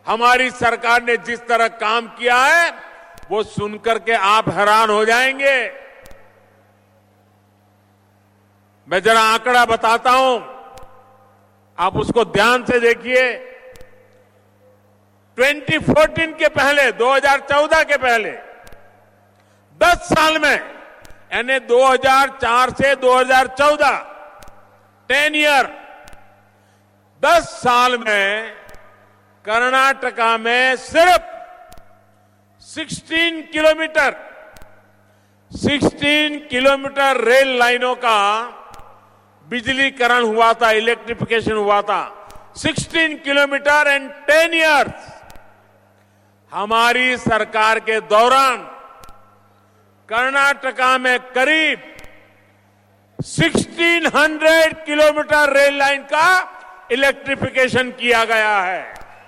हमारी सरकार ने जिस तरह काम किया है वो सुनकर के आप हैरान हो जाएंगे मैं जरा आंकड़ा बताता हूं आप उसको ध्यान से देखिए 2014 के पहले 2014 के पहले 10 साल में यानी 2004 से 2014 10 ईयर 10 साल में कर्नाटका में सिर्फ 16 किलोमीटर 16 किलोमीटर रेल लाइनों का बिजलीकरण हुआ था इलेक्ट्रिफिकेशन हुआ था 16 किलोमीटर एंड 10 इयर्स हमारी सरकार के दौरान कर्नाटका में करीब 1600 किलोमीटर रेल लाइन का इलेक्ट्रिफिकेशन किया गया है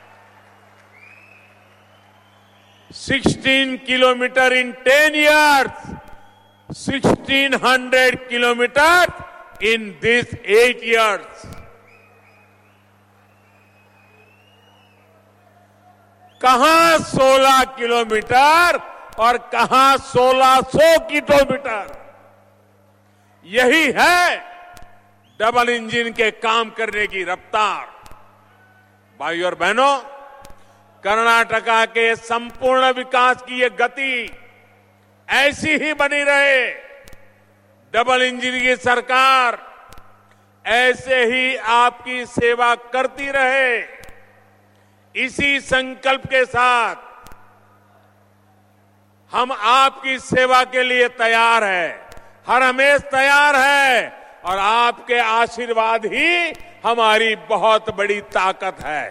16 kilometre in 10 years 1600 kilometre in this 8 years कहां 16 किलोमीटर और कहां 1600 किलोमीटर यही है डबल इंजन के काम करने की रफ्तार भाई और बहनों कर्नाटका के संपूर्ण विकास की ये गति ऐसी ही बनी रहे डबल इंजन की सरकार ऐसे ही आपकी सेवा करती रहे इसी संकल्प के साथ हम आपकी सेवा के लिए तैयार हैं हर हमेश तैयार है और आपके आशीर्वाद ही हमारी बहुत बड़ी ताकत है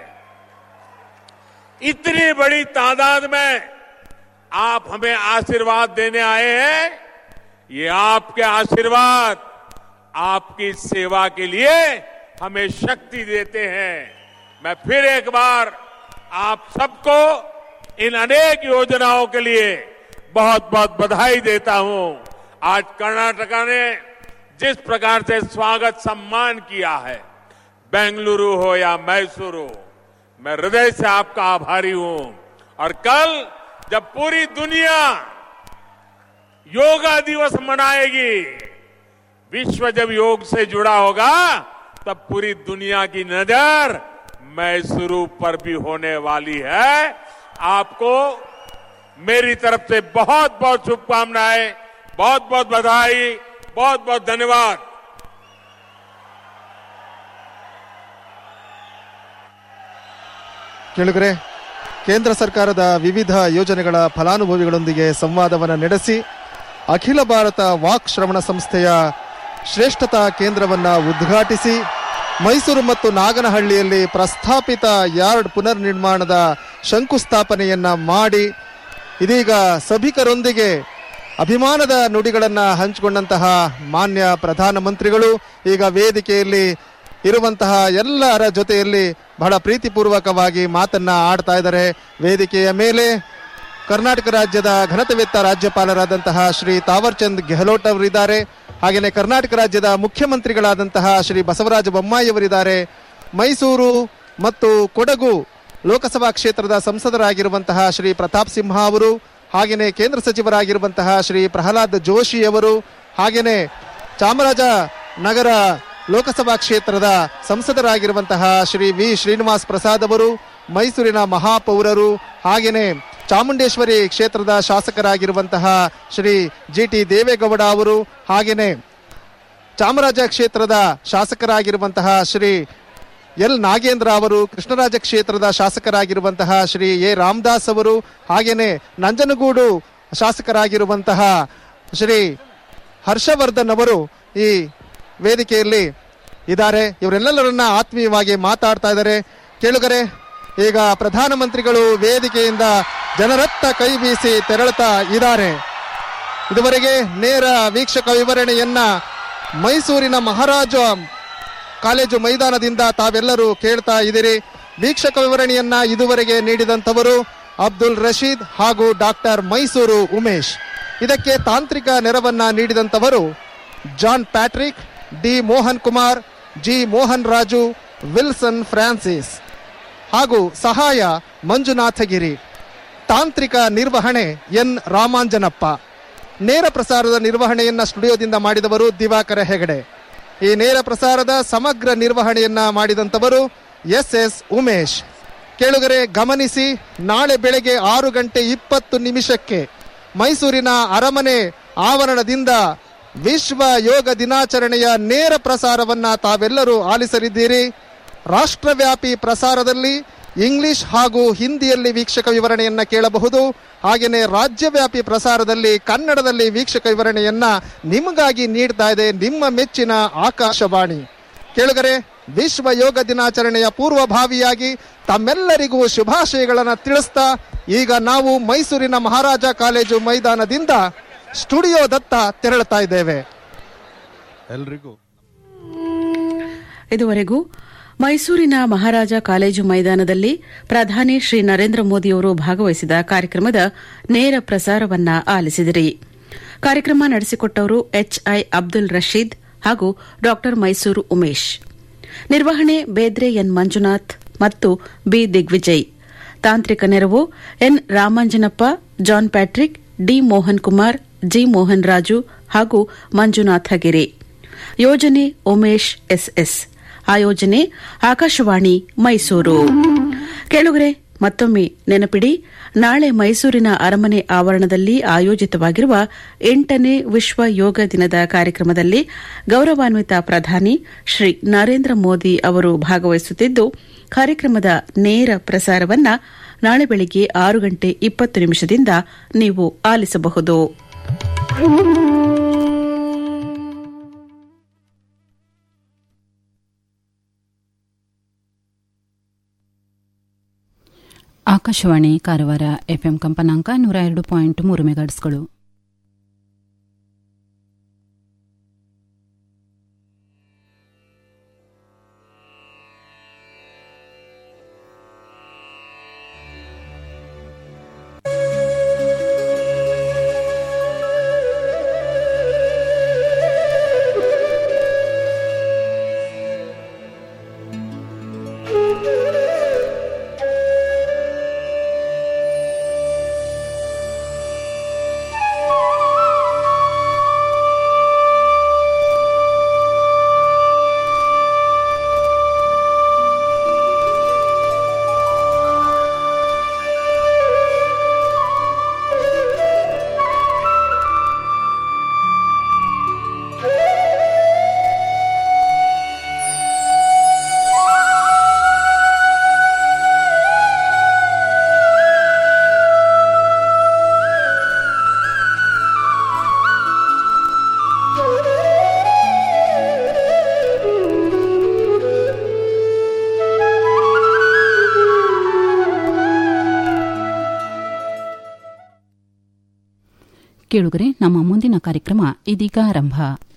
इतनी बड़ी तादाद में आप हमें आशीर्वाद देने आए हैं ये आपके आशीर्वाद आपकी सेवा के लिए हमें शक्ति देते हैं मैं फिर एक बार आप सबको इन अनेक योजनाओं के लिए बहुत बहुत बधाई देता हूं आज कर्नाटका ने जिस प्रकार से स्वागत सम्मान किया है बेंगलुरु हो या मैसूरू मैं हृदय से आपका आभारी हूं और कल जब पूरी दुनिया योगा दिवस मनाएगी विश्व जब योग से जुड़ा होगा तब पूरी दुनिया की नजर मैसूरू पर भी होने वाली है आपको मेरी तरफ से बहुत बहुत शुभकामनाएं बहुत बहुत बधाई बहुत बहुत धन्यवाद ಕೇಳುಗರೆ ಕೇಂದ್ರ ಸರ್ಕಾರದ ವಿವಿಧ ಯೋಜನೆಗಳ ಫಲಾನುಭವಿಗಳೊಂದಿಗೆ ಸಂವಾದವನ್ನು ನಡೆಸಿ ಅಖಿಲ ಭಾರತ ವಾಕ್ ಶ್ರವಣ ಸಂಸ್ಥೆಯ ಶ್ರೇಷ್ಠತಾ ಕೇಂದ್ರವನ್ನು ಉದ್ಘಾಟಿಸಿ ಮೈಸೂರು ಮತ್ತು ನಾಗನಹಳ್ಳಿಯಲ್ಲಿ ಪ್ರಸ್ತಾಪಿತ ಯಾರ್ಡ್ ಪುನರ್ ನಿರ್ಮಾಣದ ಶಂಕುಸ್ಥಾಪನೆಯನ್ನ ಮಾಡಿ ಇದೀಗ ಸಭಿಕರೊಂದಿಗೆ ಅಭಿಮಾನದ ನುಡಿಗಳನ್ನು ಹಂಚಿಕೊಂಡಂತಹ ಮಾನ್ಯ ಪ್ರಧಾನಮಂತ್ರಿಗಳು ಈಗ ವೇದಿಕೆಯಲ್ಲಿ ಇರುವಂತಹ ಎಲ್ಲರ ಜೊತೆಯಲ್ಲಿ ಬಹಳ ಪ್ರೀತಿಪೂರ್ವಕವಾಗಿ ಮಾತನ್ನ ಆಡ್ತಾ ಇದ್ದಾರೆ ವೇದಿಕೆಯ ಮೇಲೆ ಕರ್ನಾಟಕ ರಾಜ್ಯದ ಘನತೆವೆತ್ತ ರಾಜ್ಯಪಾಲರಾದಂತಹ ಶ್ರೀ ತಾವರ್ಚಂದ್ ಗೆಹ್ಲೋಟ್ ಅವರಿದ್ದಾರೆ ಹಾಗೆಯೇ ಕರ್ನಾಟಕ ರಾಜ್ಯದ ಮುಖ್ಯಮಂತ್ರಿಗಳಾದಂತಹ ಶ್ರೀ ಬಸವರಾಜ ಬೊಮ್ಮಾಯಿ ಅವರಿದ್ದಾರೆ ಮೈಸೂರು ಮತ್ತು ಕೊಡಗು ಲೋಕಸಭಾ ಕ್ಷೇತ್ರದ ಸಂಸದರಾಗಿರುವಂತಹ ಶ್ರೀ ಪ್ರತಾಪ್ ಸಿಂಹ ಅವರು ಹಾಗೆಯೇ ಕೇಂದ್ರ ಸಚಿವರಾಗಿರುವಂತಹ ಶ್ರೀ ಪ್ರಹ್ಲಾದ್ ಜೋಶಿ ಅವರು ಹಾಗೆಯೇ ಚಾಮರಾಜ ನಗರ ಲೋಕಸಭಾ ಕ್ಷೇತ್ರದ ಸಂಸದರಾಗಿರುವಂತಹ ಶ್ರೀ ವಿ ಶ್ರೀನಿವಾಸ್ ಪ್ರಸಾದ್ ಅವರು ಮೈಸೂರಿನ ಮಹಾಪೌರರು ಹಾಗೆಯೇ ಚಾಮುಂಡೇಶ್ವರಿ ಕ್ಷೇತ್ರದ ಶಾಸಕರಾಗಿರುವಂತಹ ಶ್ರೀ ಜಿ ಟಿ ದೇವೇಗೌಡ ಅವರು ಹಾಗೆಯೇ ಚಾಮರಾಜ ಕ್ಷೇತ್ರದ ಶಾಸಕರಾಗಿರುವಂತಹ ಶ್ರೀ ಎಲ್ ನಾಗೇಂದ್ರ ಅವರು ಕೃಷ್ಣರಾಜ ಕ್ಷೇತ್ರದ ಶಾಸಕರಾಗಿರುವಂತಹ ಶ್ರೀ ಎ ರಾಮದಾಸ್ ಅವರು ಹಾಗೆಯೇ ನಂಜನಗೂಡು ಶಾಸಕರಾಗಿರುವಂತಹ ಶ್ರೀ ಹರ್ಷವರ್ಧನ್ ಅವರು ಈ ವೇದಿಕೆಯಲ್ಲಿ ಇದ್ದಾರೆ ಇವರೆಲ್ಲರನ್ನ ಆತ್ಮೀಯವಾಗಿ ಮಾತಾಡ್ತಾ ಇದ್ದಾರೆ ಕೇಳುಗರೆ ಈಗ ಪ್ರಧಾನಮಂತ್ರಿಗಳು ವೇದಿಕೆಯಿಂದ ಜನರತ್ತ ಕೈ ಬೀಸಿ ತೆರಳುತ್ತಾ ಇದ್ದಾರೆ ಇದುವರೆಗೆ ನೇರ ವೀಕ್ಷಕ ವಿವರಣೆಯನ್ನ ಮೈಸೂರಿನ ಮಹಾರಾಜ ಕಾಲೇಜು ಮೈದಾನದಿಂದ ತಾವೆಲ್ಲರೂ ಕೇಳ್ತಾ ಇದ್ದೀರಿ ವೀಕ್ಷಕ ವಿವರಣೆಯನ್ನ ಇದುವರೆಗೆ ನೀಡಿದಂತವರು ಅಬ್ದುಲ್ ರಶೀದ್ ಹಾಗೂ ಡಾಕ್ಟರ್ ಮೈಸೂರು ಉಮೇಶ್ ಇದಕ್ಕೆ ತಾಂತ್ರಿಕ ನೆರವನ್ನ ನೀಡಿದಂತವರು John Patrick D Mohan Kumar G Mohan Raju Wilson Francis ಹಾಗೂ ಸಹಾಯ ಮಂಜುನಾಥಗಿರಿ ತಾಂತ್ರಿಕ ನಿರ್ವಹಣೆ ಎನ್ ರಾಮಾಂಜನಪ್ಪ ನೇರ ಪ್ರಸಾರದ ನಿರ್ವಹಣೆಯನ್ನ ಸ್ಟುಡಿಯೋದಿಂದ ಮಾಡಿದವರು ದಿವಾಕರ ಹೆಗಡೆ ಈ ನೇರ ಪ್ರಸಾರದ ಸಮಗ್ರ ನಿರ್ವಹಣೆಯನ್ನ ಮಾಡಿದಂತವರು ಎಸ್ ಎಸ್ ಉಮೇಶ್ ಕೇಳುಗರೆ ಗಮನಿಸಿ ನಾಳೆ ಬೆಳಗ್ಗೆ ಆರು ಗಂಟೆ ಇಪ್ಪತ್ತು ನಿಮಿಷಕ್ಕೆ ಮೈಸೂರಿನ ಅರಮನೆ ಆವರಣದಿಂದ ವಿಶ್ವ ಯೋಗ ದಿನಾಚರಣೆಯ ನೇರ ಪ್ರಸಾರವನ್ನ ತಾವೆಲ್ಲರೂ ಆಲಿಸಲಿದ್ದೀರಿ ರಾಷ್ಟ್ರವ್ಯಾಪಿ ಪ್ರಸಾರದಲ್ಲಿ ಇಂಗ್ಲಿಷ್ ಹಾಗೂ ಹಿಂದಿಯಲ್ಲಿ ವೀಕ್ಷಕ ವಿವರಣೆಯನ್ನ ಕೇಳಬಹುದು ಹಾಗೆಯೇ ರಾಜ್ಯವ್ಯಾಪಿ ಪ್ರಸಾರದಲ್ಲಿ ಕನ್ನಡದಲ್ಲಿ ವೀಕ್ಷಕ ವಿವರಣೆಯನ್ನ ನಿಮಗಾಗಿ ನೀಡ್ತಾ ಇದೆ ನಿಮ್ಮ ಮೆಚ್ಚಿನ ಆಕಾಶವಾಣಿ ಕೇಳುಗರೆ ವಿಶ್ವ ಯೋಗ ದಿನಾಚರಣೆಯ ಪೂರ್ವಭಾವಿಯಾಗಿ ತಮ್ಮೆಲ್ಲರಿಗೂ ಶುಭಾಶಯಗಳನ್ನು ತಿಳಿಸ್ತಾ ಈಗ ನಾವು ಮೈಸೂರಿನ ಮಹಾರಾಜ ಕಾಲೇಜು ಮೈದಾನದಿಂದ ಸ್ಟುಡಿಯೋದತ್ತ ತೆರಳುತ್ತಾ ಇದ್ದೇವೆ ಎಲ್ರಿಗೂ ಇದುವರೆಗೂ ಮೈಸೂರಿನ ಮಹಾರಾಜ ಕಾಲೇಜು ಮೈದಾನದಲ್ಲಿ ಪ್ರಧಾನಿ ಶ್ರೀ ನರೇಂದ್ರ ಮೋದಿಯವರು ಭಾಗವಹಿಸಿದ ಕಾರ್ಯಕ್ರಮದ ನೇರ ಪ್ರಸಾರವನ್ನ ಆಲಿಸಿದಿರಿ ಕಾರ್ಯಕ್ರಮ ನಡೆಸಿಕೊಟ್ಟವರು ಎಚ್ಐ ಅಬ್ದುಲ್ ರಶೀದ್ ಹಾಗೂ ಡಾ ಮೈಸೂರು ಉಮೇಶ್ ನಿರ್ವಹಣೆ ಬೇದ್ರೆ ಎನ್ ಮಂಜುನಾಥ್ ಮತ್ತು ಬಿ ದಿಗ್ವಿಜಯ್ ತಾಂತ್ರಿಕ ನೆರವು N Ramanjanappa John Patrick D Mohan Kumar G Mohan Raju ಹಾಗೂ ಮಂಜುನಾಥ ಗಿರಿ ಯೋಜನೆ ಉಮೇಶ್ ಎಸ್ಎಸ್ ಆಯೋಜನೆ ಆಕಾಶವಾಣಿ ಮೈಸೂರು ಕೇಳುಗರೆ ಮತ್ತೊಮ್ಮೆ ನೆನಪಿಡಿ ನಾಳೆ ಮೈಸೂರಿನ ಅರಮನೆ ಆವರಣದಲ್ಲಿ ಆಯೋಜಿತವಾಗಿರುವ ಎಂಟನೇ ವಿಶ್ವ ಯೋಗ ದಿನದ ಕಾರ್ಯಕ್ರಮದಲ್ಲಿ ಗೌರವಾನ್ವಿತ ಪ್ರಧಾನಿ ಶ್ರೀ ನರೇಂದ್ರ ಮೋದಿ ಅವರು ಭಾಗವಹಿಸುತ್ತಿದ್ದು ಕಾರ್ಯಕ್ರಮದ ನೇರ ಪ್ರಸಾರವನ್ನ ನಾಳೆ ಬೆಳಿಗ್ಗೆ ಆರು ಗಂಟೆ ಇಪ್ಪತ್ತು ನಿಮಿಷದಿಂದ ನೀವು ಆಲಿಸಬಹುದು ಆಕಾಶವಾಣಿ ಕಾರವಾರ ಎಫ್ಎಂ ಕಂಪನಾಂಕ ನೂರ ಎರಡು ಪಾಯಿಂಟ್ ಮೂರು ಮೆಗಾಟ್ಸ್ಗಳು ಕೇಳುಗರೆ ನಮ್ಮ ಮುಂದಿನ ಕಾರ್ಯಕ್ರಮ ಇದೀಗ ಆರಂಭ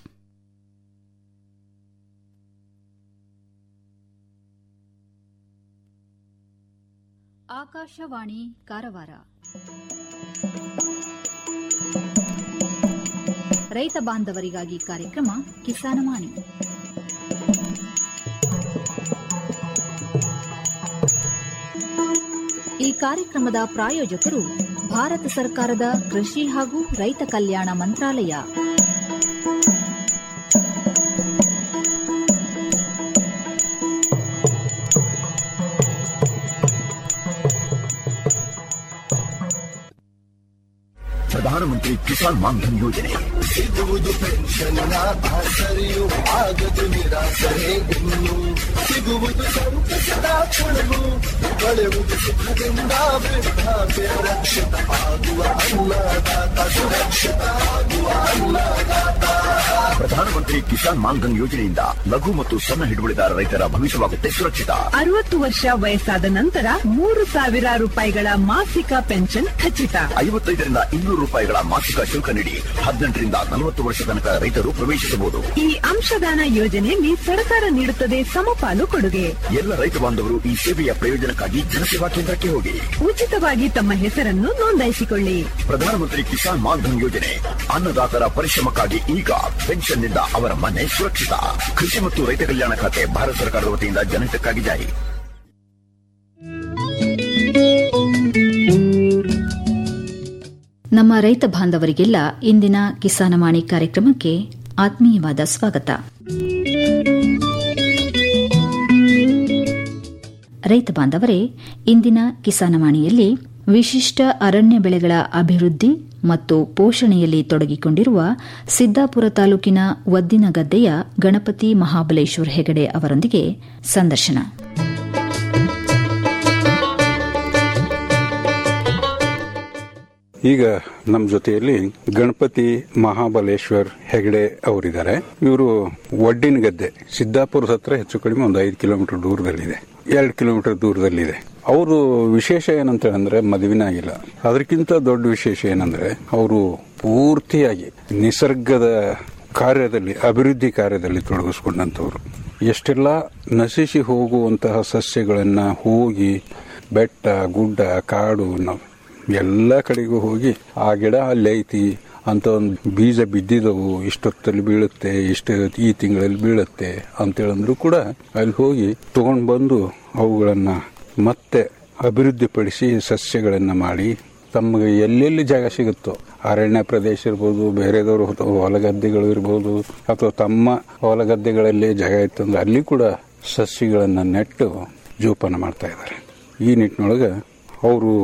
ಆಕಾಶವಾಣಿ ಕಾರವಾರ ರೈತ ಬಾಂಧವರಿಗಾಗಿ ಕಾರ್ಯಕ್ರಮ ಕಿಸಾನವಾಣಿ ಈ ಕಾರ್ಯಕ್ರಮದ ಪ್ರಾಯೋಜಕರು ಭಾರತ ಸರ್ಕಾರದ ಕೃಷಿ ಹಾಗೂ ರೈತ ಕಲ್ಯಾಣ ಮಂತ್ರಾಲಯ ಪ್ರಧಾನಮಂತ್ರಿ ಕಿಸಾನ್ ಮಾನ್ಧನ್ ಯೋಜನೆ ಸಿಗುವುದು ಪೆನ್ಷನ್ನ ಆಸರೆಯು ಆಗದು ನಿರಾಸರೆ ಇನ್ನು ಸಿಗುವುದು ಸಂತಸದ ಕೊಡಗು ಕಳೆಯುವುದು ಸುಖದಿಂದ ವೃದ್ಧಾಪ್ಯ ರಕ್ಷಿತ ಆಗುವ ಅನ್ನದಾತ ಸುರಕ್ಷಿತ ಆಗುವ ಅನ್ನದಾತ ಪ್ರಧಾನಮಂತ್ರಿ ಕಿಸಾನ್ ಮಾನ್ಧನ್ ಯೋಜನೆಯಿಂದ ಲಘು ಮತ್ತು ಸಣ್ಣ ಹಿಡುವಳಿದಾರ ರೈತರ ಭವಿಷ್ಯವಾಗುತ್ತೆ ಸುರಕ್ಷಿತ ಅರವತ್ತು ವರ್ಷ ವಯಸ್ಸಾದ ನಂತರ ಮೂರು ಸಾವಿರ ರೂಪಾಯಿಗಳ ಮಾಸಿಕ ಪೆನ್ಷನ್ ಖಚಿತ ಐವತ್ತೈದರಿಂದ ಇನ್ನೂರು ರೂಪಾಯಿಗಳ ಮಾಸಿಕ ಶುಲ್ಕ ನೀಡಿ ಹದಿನೆಂಟರಿಂದ ನಲವತ್ತು ವರ್ಷ ತನಕ ರೈತರು ಪ್ರವೇಶಿಸಬಹುದು ಈ ಅಂಶದಾನ ಯೋಜನೆಯಲ್ಲಿ ಸರ್ಕಾರ ನೀಡುತ್ತದೆ ಸಮಪಾಲು ಕೊಡುಗೆ ಎಲ್ಲ ರೈತ ಬಾಂಧವರು ಈ ಸೇವೆಯ ಪ್ರಯೋಜನಕ್ಕಾಗಿ ಜನಸೇವಾ ಕೇಂದ್ರಕ್ಕೆ ಹೋಗಿ ಉಚಿತವಾಗಿ ತಮ್ಮ ಹೆಸರನ್ನು ನೋಂದಾಯಿಸಿಕೊಳ್ಳಿ ಪ್ರಧಾನಮಂತ್ರಿ ಕಿಸಾನ್ ಮಾನ್ಧನ್ ಯೋಜನೆ ಅನ್ನದಾತರ ಪರಿಶ್ರಮಕ್ಕಾಗಿ ಈಗ ಪೆನ್ಷನ್ನಿಂದ ಅವರ ಮನೆ ಸುರಕ್ಷಿತ ಕೃಷಿ ಮತ್ತು ರೈತ ಕಲ್ಯಾಣ ಖಾತೆ ಭಾರತ ಸರ್ಕಾರದ ವತಿಯಿಂದ ಜನಹಿತಕ್ಕಾಗಿ ಜಾರಿ ನಮ್ಮ ರೈತ ಬಾಂಧವರಿಗೆಲ್ಲ ಇಂದಿನ ಕಿಸಾನವಾಣಿ ಕಾರ್ಯಕ್ರಮಕ್ಕೆ ಆತ್ಮೀಯವಾದ ಸ್ವಾಗತ ರೈತ ಬಾಂಧವರೇ ಇಂದಿನ ಕಿಸಾನವಾಣಿಯಲ್ಲಿ ವಿಶಿಷ್ಟ ಅರಣ್ಯ ಬೆಳೆಗಳ ಅಭಿವೃದ್ಧಿ ಮತ್ತು ಪೋಷಣೆಯಲ್ಲಿ ತೊಡಗಿಕೊಂಡಿರುವ ಸಿದ್ದಾಪುರ ತಾಲೂಕಿನ ವದ್ದಿನಗದ್ದೆಯ ಗಣಪತಿ ಮಹಾಬಲೇಶ್ವರ ಹೆಗಡೆ ಅವರೊಂದಿಗೆ ಸಂದರ್ಶನ ಈಗ ನಮ್ಮ ಜೊತೆಯಲ್ಲಿ ಗಣಪತಿ ಮಹಾಬಲೇಶ್ವರ್ ಹೆಗಡೆ ಅವರಿದ್ದಾರೆ ಇವರು ಒಡ್ಡಿನ ಗದ್ದೆ ಸಿದ್ದಾಪುರದ ಹತ್ರ ಹೆಚ್ಚು ಕಡಿಮೆ ಒಂದು ಐದು ಕಿಲೋಮೀಟರ್ ದೂರದಲ್ಲಿದೆ ಎರಡು ಕಿಲೋಮೀಟರ್ ದೂರದಲ್ಲಿದೆ ಅವರು ವಿಶೇಷ ಏನಂತ ಹೇಳಿದ್ರೆ ಮದುವೆನೇ ಆಗಿಲ್ಲ ಅದಕ್ಕಿಂತ ದೊಡ್ಡ ವಿಶೇಷ ಏನಂದ್ರೆ ಅವರು ಪೂರ್ತಿಯಾಗಿ ನಿಸರ್ಗದ ಕಾರ್ಯದಲ್ಲಿ ಅಭಿವೃದ್ಧಿ ಕಾರ್ಯದಲ್ಲಿ ತೊಡಗಿಸ್ಕೊಂಡಂತವ್ರು ಎಷ್ಟೆಲ್ಲ ನಶಿಸಿ ಹೋಗುವಂತಹ ಸಸ್ಯಗಳನ್ನ ಹೋಗಿ ಬೆಟ್ಟ ಗುಡ್ಡ ಕಾಡು ನಾವು ಎಲ್ಲ ಕಡೆಗೂ ಹೋಗಿ ಆ ಗಿಡ ಅಲ್ಲಿ ಐತಿ ಅಂತ ಒಂದು ಬೀಜ ಬಿದ್ದಿದವು ಇಷ್ಟೊತ್ತಲ್ಲಿ ಬೀಳುತ್ತೆ ಇಷ್ಟು ಈ ತಿಂಗಳಲ್ಲಿ ಬೀಳುತ್ತೆ ಅಂತೇಳಂದ್ರು ಕೂಡ ಅಲ್ಲಿ ಹೋಗಿ ತಗೊಂಡು ಬಂದು ಅವುಗಳನ್ನ ಮತ್ತೆ ಅಭಿವೃದ್ಧಿಪಡಿಸಿ ಸಸ್ಯಗಳನ್ನ ಮಾಡಿ ತಮಗೆ ಎಲ್ಲೆಲ್ಲಿ ಜಾಗ ಸಿಗುತ್ತೋ ಅರಣ್ಯ ಪ್ರದೇಶ ಇರ್ಬೋದು ಬೇರೆದವರು ಹೊಲಗದ್ದೆಗಳು ಇರ್ಬೋದು ಅಥವಾ ತಮ್ಮ ಹೊಲಗದ್ದೆಗಳಲ್ಲಿ ಜಾಗ ಇತ್ತಂದ್ರೆ ಅಲ್ಲಿ ಕೂಡ ಸಸ್ಯಗಳನ್ನ ನೆಟ್ಟು ಜೋಪಾನ ಮಾಡ್ತಾ ಇದ್ದಾರೆ ಈ ನಿಟ್ಟಿನೊಳಗೆ ಅವರು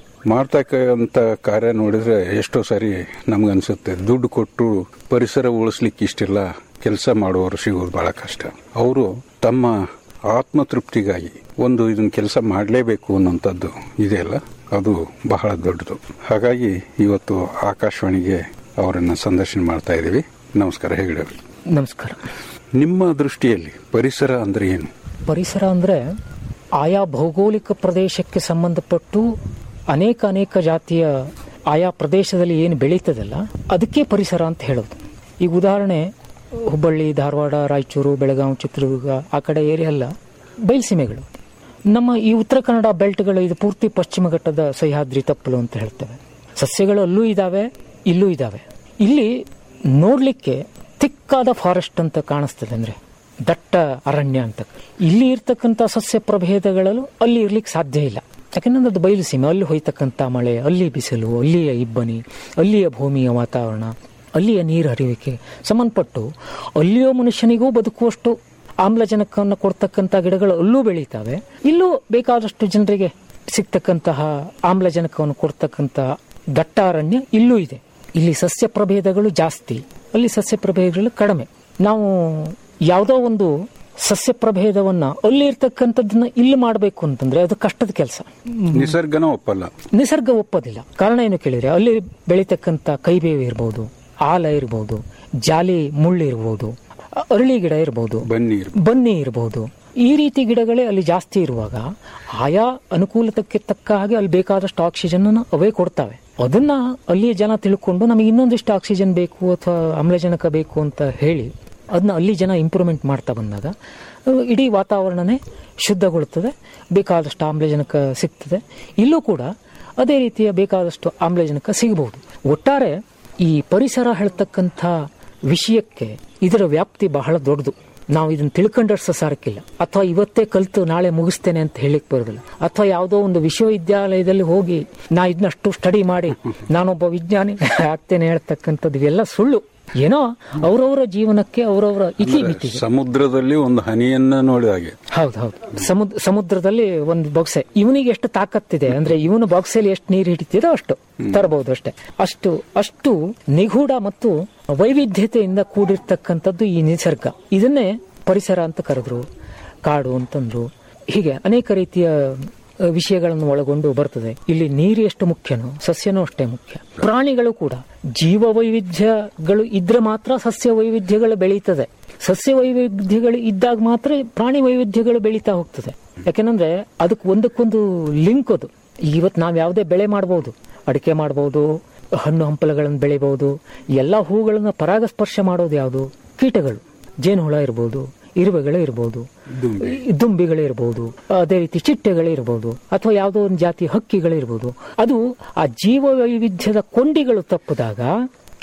ಮಾಡ್ತಕ್ಕಂಥ ಕಾರ್ಯ ನೋಡಿದ್ರೆ ಎಷ್ಟೋ ಸಾರಿ ನಮ್ಗನ್ಸುತ್ತೆ ದುಡ್ಡು ಕೊಟ್ಟು ಪರಿಸರ ಉಳಿಸ್ಲಿಕ್ಕೆ ಇಷ್ಟಿಲ್ಲ ಕೆಲಸ ಮಾಡುವವರು ಸಿಗೋದು ಬಹಳ ಕಷ್ಟ ಅವರು ತಮ್ಮ ಆತ್ಮತೃಪ್ತಿಗಾಗಿ ಒಂದು ಇದನ್ನ ಕೆಲಸ ಮಾಡಲೇಬೇಕು ಅನ್ನೋಂಥದ್ದು ಇದೆಯಲ್ಲ ಅದು ಬಹಳ ದೊಡ್ಡದು ಹಾಗಾಗಿ ಇವತ್ತು ಆಕಾಶವಾಣಿಗೆ ಅವರನ್ನ ಸಂದರ್ಶನ ಮಾಡ್ತಾ ಇದ್ದೀವಿ ನಮಸ್ಕಾರ ಹೆಗಡೆ ನಮಸ್ಕಾರ ನಿಮ್ಮ ದೃಷ್ಟಿಯಲ್ಲಿ ಪರಿಸರ ಅಂದ್ರೆ ಏನು ಪರಿಸರ ಅಂದರೆ ಆಯಾ ಭೌಗೋಳಿಕ ಪ್ರದೇಶಕ್ಕೆ ಸಂಬಂಧಪಟ್ಟು ಅನೇಕ ಅನೇಕ ಜಾತಿಯ ಆಯಾ ಪ್ರದೇಶದಲ್ಲಿ ಏನು ಬೆಳೀತದಲ್ಲ ಅದಕ್ಕೆ ಪರಿಸರ ಅಂತ ಹೇಳೋದು ಈಗ ಉದಾಹರಣೆ ಹುಬ್ಬಳ್ಳಿ ಧಾರವಾಡ ರಾಯಚೂರು ಬೆಳಗಾವಿ ಚಿತ್ರದುರ್ಗ ಆ ಕಡೆ ಏರಿಯಾ ಎಲ್ಲ ಬಯಲುಸೀಮೆಗಳು ನಮ್ಮ ಈ ಉತ್ತರ ಕನ್ನಡ ಬೆಲ್ಟ್ಗಳು ಇದು ಪೂರ್ತಿ ಪಶ್ಚಿಮ ಘಟ್ಟದ ಸಹ್ಯಾದ್ರಿ ತಪ್ಪಲು ಅಂತ ಹೇಳ್ತೇವೆ ಸಸ್ಯಗಳು ಅಲ್ಲೂ ಇದ್ದಾವೆ ಇಲ್ಲೂ ಇದ್ದಾವೆ ಇಲ್ಲಿ ನೋಡಲಿಕ್ಕೆ ತಿಕ್ಕಾದ ಫಾರೆಸ್ಟ್ ಅಂತ ಕಾಣಿಸ್ತದೆ ಅಂದ್ರೆ ದಟ್ಟ ಅರಣ್ಯ ಅಂತ ಇಲ್ಲಿ ಇರ್ತಕ್ಕಂಥ ಸಸ್ಯ ಪ್ರಭೇದಗಳಲ್ಲೂ ಅಲ್ಲಿ ಇರ್ಲಿಕ್ಕೆ ಸಾಧ್ಯ ಇಲ್ಲ ಯಾಕಂದ್ರೆ ಅದು ಬಯಲು ಸೀಮೆ ಅಲ್ಲಿ ಹೋಯ್ತಕ್ಕಂಥ ಮಳೆ ಅಲ್ಲಿ ಬಿಸಿಲು ಅಲ್ಲಿಯ ಇಬ್ಬನಿ ಅಲ್ಲಿಯ ಭೂಮಿಯ ವಾತಾವರಣ ಅಲ್ಲಿಯ ನೀರು ಹರಿಯುವಿಕೆ ಸಂಬಂಧಪಟ್ಟು ಅಲ್ಲಿಯೋ ಮನುಷ್ಯನಿಗೂ ಬದುಕುವಷ್ಟು ಆಮ್ಲಜನಕವನ್ನು ಕೊಡ್ತಕ್ಕಂಥ ಗಿಡಗಳು ಅಲ್ಲೂ ಬೆಳೀತಾವೆ ಇಲ್ಲೂ ಬೇಕಾದಷ್ಟು ಜನರಿಗೆ ಸಿಗ್ತಕ್ಕಂತಹ ಆಮ್ಲಜನಕವನ್ನು ಕೊಡ್ತಕ್ಕಂಥ ದಟ್ಟ ಅರಣ್ಯ ಇಲ್ಲೂ ಇದೆ ಇಲ್ಲಿ ಸಸ್ಯ ಪ್ರಭೇದಗಳು ಜಾಸ್ತಿ ಅಲ್ಲಿ ಸಸ್ಯ ಪ್ರಭೇದಗಳು ಕಡಿಮೆ ನಾವು ಯಾವುದೋ ಒಂದು ಸಸ್ಯ ಪ್ರಭೇದವನ್ನ ಅಲ್ಲಿ ಇರ್ತಕ್ಕಂಥದ್ದನ್ನ ಇಲ್ಲಿ ಮಾಡಬೇಕು ಅಂತಂದ್ರೆ ಅದು ಕಷ್ಟದ ಕೆಲಸ ನಿಸರ್ಗನ ಒಪ್ಪಲ್ಲ ನಿಸರ್ಗ ಒಪ್ಪೋದಿಲ್ಲ ಕಾರಣ ಏನು ಕೇಳಿದ್ರೆ ಅಲ್ಲಿ ಬೆಳೀತಕ್ಕಂಥ ಕೈಬೇವು ಇರ್ಬೋದು ಆಲ ಇರ್ಬೋದು ಜಾಲಿ ಮುಳ್ಳು ಇರ್ಬೋದು ಅರಳಿ ಗಿಡ ಇರ್ಬೋದು ಬನ್ನಿ ಬನ್ನಿ ಇರ್ಬೋದು ಈ ರೀತಿ ಗಿಡಗಳೇ ಅಲ್ಲಿ ಜಾಸ್ತಿ ಇರುವಾಗ ಆಯಾ ಅನುಕೂಲತಕ್ಕೆ ತಕ್ಕ ಹಾಗೆ ಅಲ್ಲಿ ಬೇಕಾದಷ್ಟು ಆಕ್ಸಿಜನ್ ಅವೇ ಕೊಡ್ತಾವೆ ಅದನ್ನ ಅಲ್ಲಿಯ ಜನ ತಿಳ್ಕೊಂಡು ನಮಗೆ ಇನ್ನೊಂದಿಷ್ಟು ಆಕ್ಸಿಜನ್ ಬೇಕು ಅಥವಾ ಆಮ್ಲಜನಕ ಬೇಕು ಅಂತ ಹೇಳಿ ಅದನ್ನ ಅಲ್ಲಿ ಜನ ಇಂಪ್ರೂವ್ಮೆಂಟ್ ಮಾಡ್ತಾ ಬಂದಾಗ ಇಡೀ ವಾತಾವರಣನೇ ಶುದ್ಧಗೊಳ್ಳುತ್ತದೆ ಬೇಕಾದಷ್ಟು ಆಮ್ಲಜನಕ ಸಿಗ್ತದೆ ಇಲ್ಲೂ ಕೂಡ ಅದೇ ರೀತಿಯ ಬೇಕಾದಷ್ಟು ಆಮ್ಲಜನಕ ಸಿಗಬಹುದು ಒಟ್ಟಾರೆ ಈ ಪರಿಸರ ಹೇಳ್ತಕ್ಕಂಥ ವಿಷಯಕ್ಕೆ ಇದರ ವ್ಯಾಪ್ತಿ ಬಹಳ ದೊಡ್ಡದು ನಾವು ಇದನ್ನ ತಿಳ್ಕೊಂಡಷ್ಟು ಸಾರಕ್ಕಿಲ್ಲ ಅಥವಾ ಇವತ್ತೇ ಕಲ್ತು ನಾಳೆ ಮುಗಿಸ್ತೇನೆ ಅಂತ ಹೇಳಿಕ್ ಬರೋದಿಲ್ಲ ಅಥವಾ ಯಾವುದೋ ಒಂದು ವಿಶ್ವವಿದ್ಯಾಲಯದಲ್ಲಿ ಹೋಗಿ ನಾ ಇದನ್ನಷ್ಟು ಸ್ಟಡಿ ಮಾಡಿ ನಾನೊಬ್ಬ ವಿಜ್ಞಾನಿ ಆಗ್ತೇನೆ ಹೇಳ್ತಕ್ಕಂಥದ್ದು ಇವೆಲ್ಲ ಸುಳ್ಳು ಏನೋ ಅವರವರ ಜೀವನಕ್ಕೆ ಅವರವರ ಇತಿಮಿತಿ ಸಮುದ್ರದಲ್ಲಿ ಒಂದು ಹನಿಯನ್ನ ನೋಡಿದ ಹಾಗೆ ಹೌದು ಹೌದು ಸಮುದ್ರ ಸಮುದ್ರದಲ್ಲಿ ಒಂದು ಬೊಕ್ಸೆ ಇವನಿಗೆ ಎಷ್ಟು ತಾಕತ್ತಿದೆ ಅಂದ್ರೆ ಇವನು ಬಾಕ್ಸಲ್ಲಿ ಎಷ್ಟು ನೀರು ಹಿಡಿತಿದೋ ಅಷ್ಟು ತರಬಹುದು ಅಷ್ಟೇ ಅಷ್ಟು ಅಷ್ಟು ನಿಗೂಢ ಮತ್ತು ವೈವಿಧ್ಯತೆಯಿಂದ ಕೂಡಿರ್ತಕ್ಕಂಥದ್ದು ಈ ನಿಸರ್ಗ ಇದನ್ನೇ ಪರಿಸರ ಅಂತ ಕರೆದ್ರು ಕಾಡು ಅಂತಂದ್ರು ಹೀಗೆ ಅನೇಕ ರೀತಿಯ ವಿಷಯಗಳನ್ನು ಒಳಗೊಂಡು ಬರ್ತದೆ ಇಲ್ಲಿ ನೀರು ಎಷ್ಟು ಮುಖ್ಯನೋ ಸಸ್ಯನೂ ಅಷ್ಟೇ ಮುಖ್ಯ ಪ್ರಾಣಿಗಳು ಕೂಡ ಜೀವ ವೈವಿಧ್ಯಗಳು ಇದ್ರೆ ಮಾತ್ರ ಸಸ್ಯ ವೈವಿಧ್ಯಗಳು ಬೆಳೀತದೆ ಸಸ್ಯ ವೈವಿಧ್ಯಗಳು ಇದ್ದಾಗ ಮಾತ್ರ ಪ್ರಾಣಿ ವೈವಿಧ್ಯಗಳು ಬೆಳೀತಾ ಹೋಗ್ತದೆ ಯಾಕೆಂದ್ರೆ ಅದಕ್ಕೆ ಒಂದಕ್ಕೊಂದು ಲಿಂಕ್ ಅದು ಇವತ್ತು ನಾವು ಯಾವುದೇ ಬೆಳೆ ಮಾಡಬಹುದು ಅಡಿಕೆ ಮಾಡಬಹುದು ಹಣ್ಣು ಹಂಪಲುಗಳನ್ನು ಬೆಳಿಬಹುದು ಎಲ್ಲ ಹೂಗಳನ್ನ ಪರಾಗಸ್ಪರ್ಶ ಮಾಡೋದು ಯಾವುದು ಕೀಟಗಳು ಜೇನುಹುಳ ಇರ್ಬೋದು ಇರುವೆಗಳೇ ಇರ್ಬೋದು ದುಂಬಿಗಳೇ ಇರ್ಬೋದು ಅದೇ ರೀತಿ ಚಿಟ್ಟೆಗಳೇ ಇರ್ಬೋದು ಅಥವಾ ಯಾವುದೋ ಒಂದು ಜಾತಿ ಹಕ್ಕಿಗಳೇ ಇರ್ಬೋದು ಅದು ಆ ಜೀವ ವೈವಿಧ್ಯದ ಕೊಂಡಿಗಳು ತಪ್ಪಿದಾಗ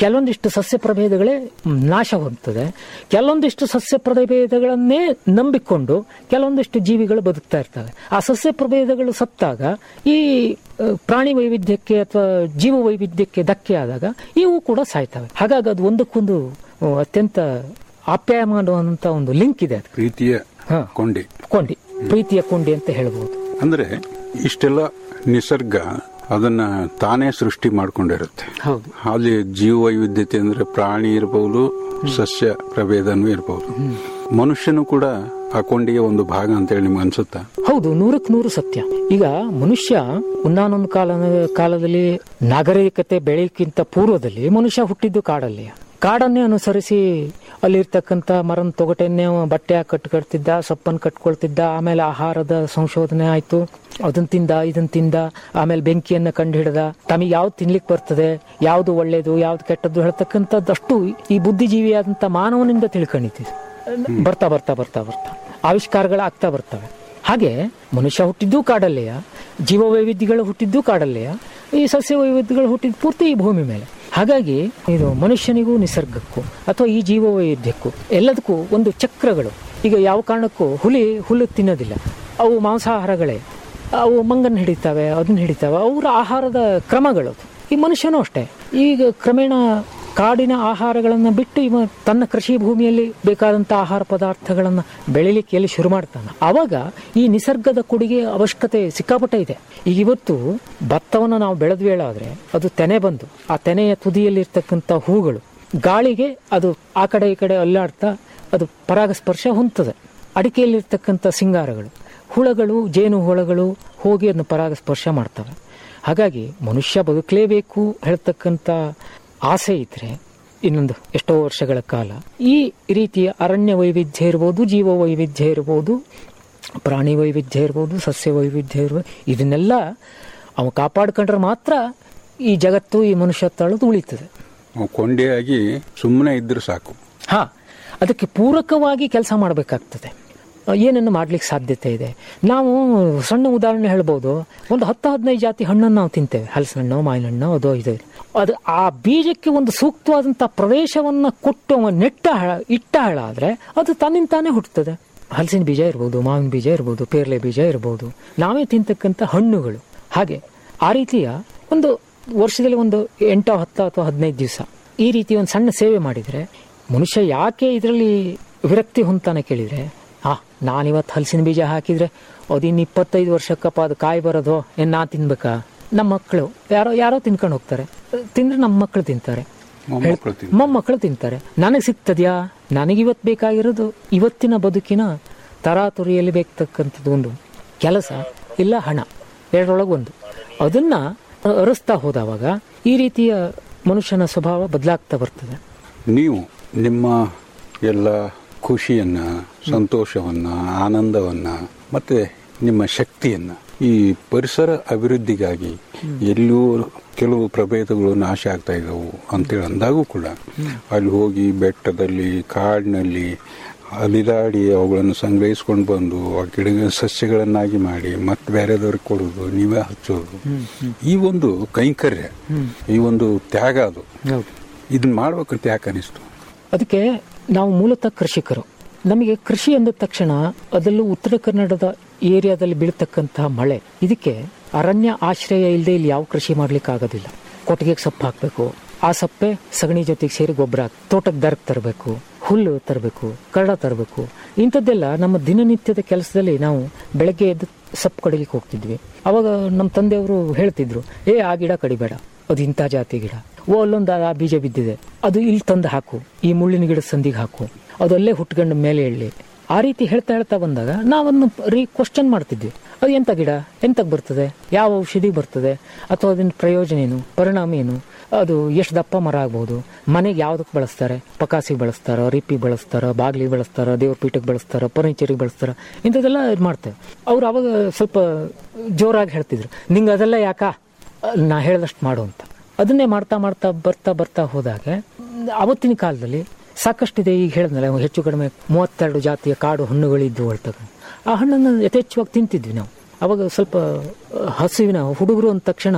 ಕೆಲವೊಂದಿಷ್ಟು ಸಸ್ಯ ಪ್ರಭೇದಗಳೇ ನಾಶ ಹೊಂದುತ್ತದೆ ಕೆಲವೊಂದಿಷ್ಟು ಸಸ್ಯ ಪ್ರಭೇದಗಳನ್ನೇ ನಂಬಿಕೊಂಡು ಕೆಲವೊಂದಿಷ್ಟು ಜೀವಿಗಳು ಬದುಕ್ತಾ ಇರ್ತವೆ ಆ ಸಸ್ಯ ಪ್ರಭೇದಗಳು ಸತ್ತಾಗ ಈ ಆ, ಪ್ರಾಣಿ ವೈವಿಧ್ಯಕ್ಕೆ ಅಥವಾ ಜೀವ ವೈವಿಧ್ಯಕ್ಕೆ ಧಕ್ಕೆ ಆದಾಗ ಇವು ಕೂಡ ಸಾಯ್ತವೆ ಹಾಗಾಗಿ ಅದು ಒಂದಕ್ಕೊಂದು ಆ, ಅತ್ಯಂತ ಆಪ್ಯಾಯಮಾನವಂತ ಒಂದು ಲಿಂಕ್ ಇದೆ ಅದಕ್ಕೆ ಪ್ರೀತಿಯ ಕೊಂಡಿ ಕೊಂಡಿ ಪ್ರೀತಿಯ ಕೊಂಡಿ ಅಂತ ಹೇಳ್ಬೋದು ಅಂದ್ರೆ ಇಷ್ಟೆಲ್ಲ ನಿಸರ್ಗ ಅದನ್ನ ತಾನೇ ಸೃಷ್ಟಿ ಮಾಡ್ಕೊಂಡಿರುತ್ತೆ ಹೌದು ಅಲ್ಲಿ ಜೀವ ವೈವಿಧ್ಯತೆ ಅಂದ್ರೆ ಪ್ರಾಣಿ ಇರಬಹುದು ಸಸ್ಯ ಪ್ರಭೇದನೂ ಇರಬಹುದು ಮನುಷ್ಯನು ಕೂಡ ಆ ಕೊಂಡಿಗೆ ಒಂದು ಭಾಗ ಅಂತ ಹೇಳಿ ನಿಮ್ಗೆ ಅನ್ಸುತ್ತಾ ಹೌದು ನೂರಕ್ಕೆ ನೂರು ಸತ್ಯ ಈಗ ಮನುಷ್ಯ ಒಂದಾನೊಂದು ಕಾಲ ಕಾಲದಲ್ಲಿ ನಾಗರಿಕತೆ ಬೆಳೆಯಕ್ಕಿಂತ ಪೂರ್ವದಲ್ಲಿ ಮನುಷ್ಯ ಹುಟ್ಟಿದ್ದು ಕಾಡಲ್ಲಿ ಕಾಡನ್ನೇ ಅನುಸರಿಸಿ ಅಲ್ಲಿರ್ತಕ್ಕಂಥ ಮರನ ತೊಗಟೆನ್ನೇ ಅವ ಬಟ್ಟೆ ಹಾಕಿ ಕಟ್ಕೊಳ್ತಿದ್ದ ಸೊಪ್ಪನ್ನು ಕಟ್ಕೊಳ್ತಿದ್ದ ಆಮೇಲೆ ಆಹಾರದ ಸಂಶೋಧನೆ ಆಯ್ತು ಅದನ್ನ ತಿಂದ ಇದನ್ನ ತಿಂದ ಆಮೇಲೆ ಬೆಂಕಿಯನ್ನ ಕಂಡು ಹಿಡ್ದ ತಮಗೆ ಯಾವ್ದು ತಿನ್ಲಿಕ್ಕೆ ಬರ್ತದೆ ಯಾವ್ದು ಒಳ್ಳೇದು ಯಾವ್ದು ಕೆಟ್ಟದ್ದು ಹೇಳ್ತಕ್ಕಂಥದ್ದಷ್ಟು ಈ ಬುದ್ಧಿಜೀವಿಯಾದಂಥ ಮಾನವನಿಂದ ತಿಳ್ಕೊಂಡಿದ್ದೀವಿ ಬರ್ತಾ ಬರ್ತಾ ಬರ್ತಾ ಬರ್ತಾ ಆವಿಷ್ಕಾರಗಳಾಗ್ತಾ ಬರ್ತವೆ ಹಾಗೆ ಮನುಷ್ಯ ಹುಟ್ಟಿದ್ದು ಕಾಡಲ್ಲೆಯ ಜೀವ ವೈವಿಧ್ಯಗಳು ಹುಟ್ಟಿದ್ದು ಕಾಡಲ್ಲೆಯ ಈ ಸಸ್ಯ ವೈವಿಧ್ಯಗಳು ಹುಟ್ಟಿದ್ದು ಪೂರ್ತಿ ಈ ಭೂಮಿ ಮೇಲೆ ಹಾಗಾಗಿ ಇದು ಮನುಷ್ಯನಿಗೂ ನಿಸರ್ಗಕ್ಕೂ ಅಥವಾ ಈ ಜೀವ ವೈವಿಧ್ಯಕ್ಕೂ ಎಲ್ಲದಕ್ಕೂ ಒಂದು ಚಕ್ರಗಳು ಈಗ ಯಾವ ಕಾರಣಕ್ಕೂ ಹುಲಿ ಹುಲ್ಲು ತಿನ್ನೋದಿಲ್ಲ ಅವು ಮಾಂಸಾಹಾರಗಳೇ ಅವು ಮಂಗನ್ ಹಿಡಿತಾವೆ ಅದನ್ನ ಹಿಡಿತಾವೆ ಅವರ ಆಹಾರದ ಕ್ರಮಗಳು ಈ ಮನುಷ್ಯನೂ ಅಷ್ಟೇ ಈಗ ಕ್ರಮೇಣ ಕಾಡಿನ ಆಹಾರಗಳನ್ನು ಬಿಟ್ಟು ಇವ ತನ್ನ ಕೃಷಿ ಭೂಮಿಯಲ್ಲಿ ಬೇಕಾದಂಥ ಆಹಾರ ಪದಾರ್ಥಗಳನ್ನು ಬೆಳಿಲಿಕ್ಕೆ ಎಲ್ಲಿ ಶುರು ಮಾಡ್ತಾನೆ ಆವಾಗ ಈ ನಿಸರ್ಗದ ಕೊಡುಗೆ ಅವಶ್ಯಕತೆ ಸಿಕ್ಕಾಪಟ್ಟೆ ಇದೆ ಈಗ ಇವತ್ತು ಭತ್ತವನ್ನು ನಾವು ಬೆಳೆದ್ವೇಳಾದ್ರೆ ಅದು ತೆನೆ ಬಂದು ಆ ತೆನೆಯ ತುದಿಯಲ್ಲಿರ್ತಕ್ಕಂಥ ಹೂಗಳು ಗಾಳಿಗೆ ಅದು ಆ ಕಡೆ ಈ ಕಡೆ ಅಲ್ಲಾಡ್ತಾ ಅದು ಪರಾಗಸ್ಪರ್ಶ ಹೊಂದ್ತದೆ ಅಡಿಕೆಯಲ್ಲಿರ್ತಕ್ಕಂಥ ಸಿಂಗಾರಗಳು ಹುಳಗಳು ಜೇನು ಹುಳಗಳು ಹೋಗಿ ಅದನ್ನು ಪರಾಗಸ್ಪರ್ಶ ಮಾಡ್ತವೆ ಹಾಗಾಗಿ ಮನುಷ್ಯ ಬದುಕಲೇಬೇಕು ಹೇಳ್ತಕ್ಕಂಥ ಆಸೆ ಇದ್ರೆ ಇನ್ನೊಂದು ಎಷ್ಟೋ ವರ್ಷಗಳ ಕಾಲ ಈ ರೀತಿಯ ಅರಣ್ಯ ವೈವಿಧ್ಯ ಇರ್ಬೋದು ಜೀವ ವೈವಿಧ್ಯ ಇರ್ಬೋದು ಪ್ರಾಣಿ ವೈವಿಧ್ಯ ಇರ್ಬೋದು ಸಸ್ಯ ವೈವಿಧ್ಯ ಇರ್ಬೋದು ಇದನ್ನೆಲ್ಲ ಅವ ಕಾಪಾಡ್ಕೊಂಡ್ರೆ ಮಾತ್ರ ಈ ಜಗತ್ತು ಈ ಮನುಷ್ಯ ತಳದು ಉಳಿತದೆ ಅವು ಕೊಂಡಿಯಾಗಿ ಸುಮ್ಮನೆ ಇದ್ರೆ ಸಾಕು ಹಾ ಅದಕ್ಕೆ ಪೂರಕವಾಗಿ ಕೆಲಸ ಮಾಡಬೇಕಾಗ್ತದೆ ಏನನ್ನು ಮಾಡ್ಲಿಕ್ಕೆ ಸಾಧ್ಯತೆ ಇದೆ ನಾವು ಸಣ್ಣ ಉದಾಹರಣೆ ಹೇಳ್ಬೋದು ಒಂದು ಹತ್ತು ಹದಿನೈದು ಜಾತಿ ಹಣ್ಣನ್ನು ನಾವು ತಿಂತೇವೆ ಹಲಸಣ್ಣು ಮಾವಿನ ಹಣ್ಣು ಅದು ಇದು ಅದು ಆ ಬೀಜಕ್ಕೆ ಒಂದು ಸೂಕ್ತವಾದಂಥ ಪ್ರದೇಶವನ್ನು ಕೊಟ್ಟು ಅವ ನೆಟ್ಟ ಹಳ ಇಟ್ಟ ಹಳ ಆದರೆ ಅದು ತನ್ನಿಂದ ತಾನೇ ಹುಟ್ಟುತ್ತದೆ ಹಲಸಿನ ಬೀಜ ಇರ್ಬೋದು ಮಾವಿನ ಬೀಜ ಇರ್ಬೋದು ಪೇರ್ಲೆ ಬೀಜ ಇರ್ಬೋದು ನಾವೇ ತಿಂತಕ್ಕಂಥ ಹಣ್ಣುಗಳು ಹಾಗೆ ಆ ರೀತಿಯ ಒಂದು ವರ್ಷದಲ್ಲಿ ಒಂದು ಎಂಟೋ ಹತ್ತು ಅಥವಾ ಹದಿನೈದು ದಿವಸ ಈ ರೀತಿ ಒಂದು ಸಣ್ಣ ಸೇವೆ ಮಾಡಿದರೆ ಮನುಷ್ಯ ಯಾಕೆ ಇದರಲ್ಲಿ ವಿರಕ್ತಿ ಹೊಂತಾನೆ ಕೇಳಿದರೆ ಆ ನಾನಿವತ್ತು ಹಲಸಿನ ಬೀಜ ಹಾಕಿದ್ರೆ ಅದಿನ್ನು ಇಪ್ಪತ್ತೈದು ವರ್ಷಕ್ಕಪ್ಪ ಅದು ಕಾಯಿ ಬರೋದು ಏನು ನಾ ತಿನ್ಬೇಕಾ ನಮ್ಮ ಮಕ್ಕಳು ಯಾರೋ ಯಾರೋ ತಿನ್ಕೊಂಡು ಹೋಗ್ತಾರೆ ತಿಂದ್ರೆ ನಮ್ಮ ಮಕ್ಕಳು ತಿಂತಾರೆ ಮೊಮ್ಮಕ್ಕಳು ತಿಂತಾರೆ. ಮೊಮ್ಮಕ್ಕಳು ತಿಂತಾರೆ ನನಗೆ ಸಿಗ್ತದ್ಯಾ ನನಗಿವತ್ತು ಬೇಕಾಗಿರೋದು ಇವತ್ತಿನ ಬದುಕಿನ ತರಾತುರಿಯಲ್ಲಿ ಬೇಕತಕ್ಕಂಥದ್ದು ಒಂದು ಕೆಲಸ ಇಲ್ಲ ಹಣ ಎರಡರೊಳಗೆ ಒಂದು ಅದನ್ನ ಅರಸ್ತಾ ಹೋದವಾಗ ಈ ರೀತಿಯ ಮನುಷ್ಯನ ಸ್ವಭಾವ ಬದಲಾಗ್ತಾ ಬರ್ತದೆ ನೀವು ನಿಮ್ಮ ಎಲ್ಲ ಖುಷಿಯನ್ನ ಸಂತೋಷವನ್ನ ಆನಂದವನ್ನ ಮತ್ತೆ ನಿಮ್ಮ ಶಕ್ತಿಯನ್ನ ಈ ಪರಿಸರ ಅಭಿವೃದ್ಧಿಗಾಗಿ ಎಲ್ಲೂ ಕೆಲವು ಪ್ರಭೇದಗಳು ನಾಶ ಆಗ್ತಾ ಇದ್ದವು ಅಂತೇಳಿ ಅಂದಾಗೂ ಕೂಡ ಅಲ್ಲಿ ಹೋಗಿ ಬೆಟ್ಟದಲ್ಲಿ ಕಾಡಿನಲ್ಲಿ ಅಲಿದಾಡಿ ಅವುಗಳನ್ನು ಸಂಗ್ರಹಿಸ್ಕೊಂಡು ಬಂದು ಆ ಗಿಡ ಸಸ್ಯಗಳನ್ನಾಗಿ ಮಾಡಿ ಮತ್ತೆ ಬೇರೆದವ್ರಿಗೆ ಕೊಡೋದು ನೀವೇ ಹಚ್ಚೋದು ಈ ಒಂದು ಕೈಂಕರ್ಯ ಈ ಒಂದು ತ್ಯಾಗ ಅದು ಇದನ್ನ ಮಾಡ್ಬೇಕಂತ ಯಾಕೆ ಅನಿಸ್ತು ಅದಕ್ಕೆ ನಾವು ಮೂಲತಃ ಕೃಷಿಕರು ನಮಗೆ ಕೃಷಿ ಅಂದ ತಕ್ಷಣ ಅದರಲ್ಲೂ ಉತ್ತರ ಕನ್ನಡದ ಏರಿಯಾದಲ್ಲಿ ಬೀಳ್ತಕ್ಕಂತಹ ಮಳೆ ಇದಕ್ಕೆ ಅರಣ್ಯ ಆಶ್ರಯ ಇಲ್ಲದೆ ಇಲ್ಲಿ ಯಾವ ಕೃಷಿ ಮಾಡ್ಲಿಕ್ಕೆ ಆಗೋದಿಲ್ಲ ಕೊಟ್ಟಿಗೆಗೆ ಸೊಪ್ಪು ಹಾಕಬೇಕು ಆ ಸೊಪ್ಪೆ ಸಗಣಿ ಜೊತೆಗೆ ಸೇರಿ ಗೊಬ್ಬರ ಹಾಕ್ ತೋಟಕ್ಕೆ ದರ್ಕ್ ತರಬೇಕು ಹುಲ್ಲು ತರಬೇಕು ಕರಡ ತರಬೇಕು ಇಂಥದ್ದೆಲ್ಲ ನಮ್ಮ ದಿನನಿತ್ಯದ ಕೆಲಸದಲ್ಲಿ ನಾವು ಬೆಳಗ್ಗೆ ಎದ್ದು ಸೊಪ್ಪು ಕಡಿಲಿಕ್ಕೆ ಹೋಗ್ತಿದ್ವಿ ಅವಾಗ ನಮ್ಮ ತಂದೆಯವರು ಹೇಳ್ತಿದ್ರು ಏ ಆ ಗಿಡ ಕಡಿಬೇಡ ಅದು ಇಂಥ ಜಾತಿ ಗಿಡ ಓ ಅಲ್ಲೊಂದು ಆ ಬೀಜ ಬಿದ್ದಿದೆ ಅದು ಇಲ್ಲಿ ತಂದು ಹಾಕು ಈ ಮುಳ್ಳಿನ ಗಿಡದ ಸಂದಿಗೆ ಹಾಕು ಅದು ಅಲ್ಲೇ ಹುಟ್ಕೊಂಡು ಮೇಲೆ ಎಳ್ಳಿ ಆ ರೀತಿ ಹೇಳ್ತಾ ಹೇಳ್ತಾ ಬಂದಾಗ ನಾವನ್ನು ರೀ ಕ್ವಶನ್ ಮಾಡ್ತಿದ್ವಿ ಅದು ಎಂತ ಗಿಡ ಎಂತಕ್ಕೆ ಬರ್ತದೆ ಯಾವ ಔಷಧಿ ಬರ್ತದೆ ಅಥವಾ ಅದನ್ನ ಪ್ರಯೋಜನ ಏನು ಪರಿಣಾಮ ಏನು ಅದು ಎಷ್ಟು ದಪ್ಪ ಮರ ಆಗ್ಬೋದು ಮನೆಗೆ ಯಾವ್ದಕ್ಕೆ ಬಳಸ್ತಾರೆ ಪಕಾಸಿಗೆ ಬಳಸ್ತಾರೋ ರಿಪ್ಪಿ ಬಳಸ್ತಾರೋ ಬಾಗ್ಲಿಗೆ ಬಳಸ್ತಾರೋ ದೇವ್ರ ಪೀಠಕ್ಕೆ ಬಳಸ್ತಾರೋ ಫರ್ನಿಚರಿಗೆ ಬಳಸ್ತಾರೋ ಇಂಥದ್ದೆಲ್ಲ ಇದು ಮಾಡ್ತೇವೆ ಅವ್ರು ಅವಾಗ ಸ್ವಲ್ಪ ಜೋರಾಗಿ ಹೇಳ್ತಿದ್ರು ನಿಂಗೆ ಅದೆಲ್ಲ ಯಾಕ ನಾ ಹೇಳ್ದಷ್ಟು ಮಾಡು ಅಂತ ಅದನ್ನೇ ಮಾಡ್ತಾ ಮಾಡ್ತಾ ಬರ್ತಾ ಬರ್ತಾ ಹೋದಾಗ ಅವತ್ತಿನ ಕಾಲದಲ್ಲಿ ಸಾಕಷ್ಟಿದೆ ಈಗ ಹೇಳಿದ್ನಲ್ಲ ಹೆಚ್ಚು ಕಡಿಮೆ ಮೂವತ್ತೆರಡು ಜಾತಿಯ ಕಾಡು ಹಣ್ಣುಗಳಿದ್ದು ಹೊಳ್ತಕ್ಕ ಆ ಹಣ್ಣನ್ನು ಯಥೇಚ್ಛವಾಗಿ ತಿಂತಿದ್ವಿ ನಾವು ಅವಾಗ ಸ್ವಲ್ಪ ಹಸುವಿನ ಹುಡುಗರು ಅಂದ ತಕ್ಷಣ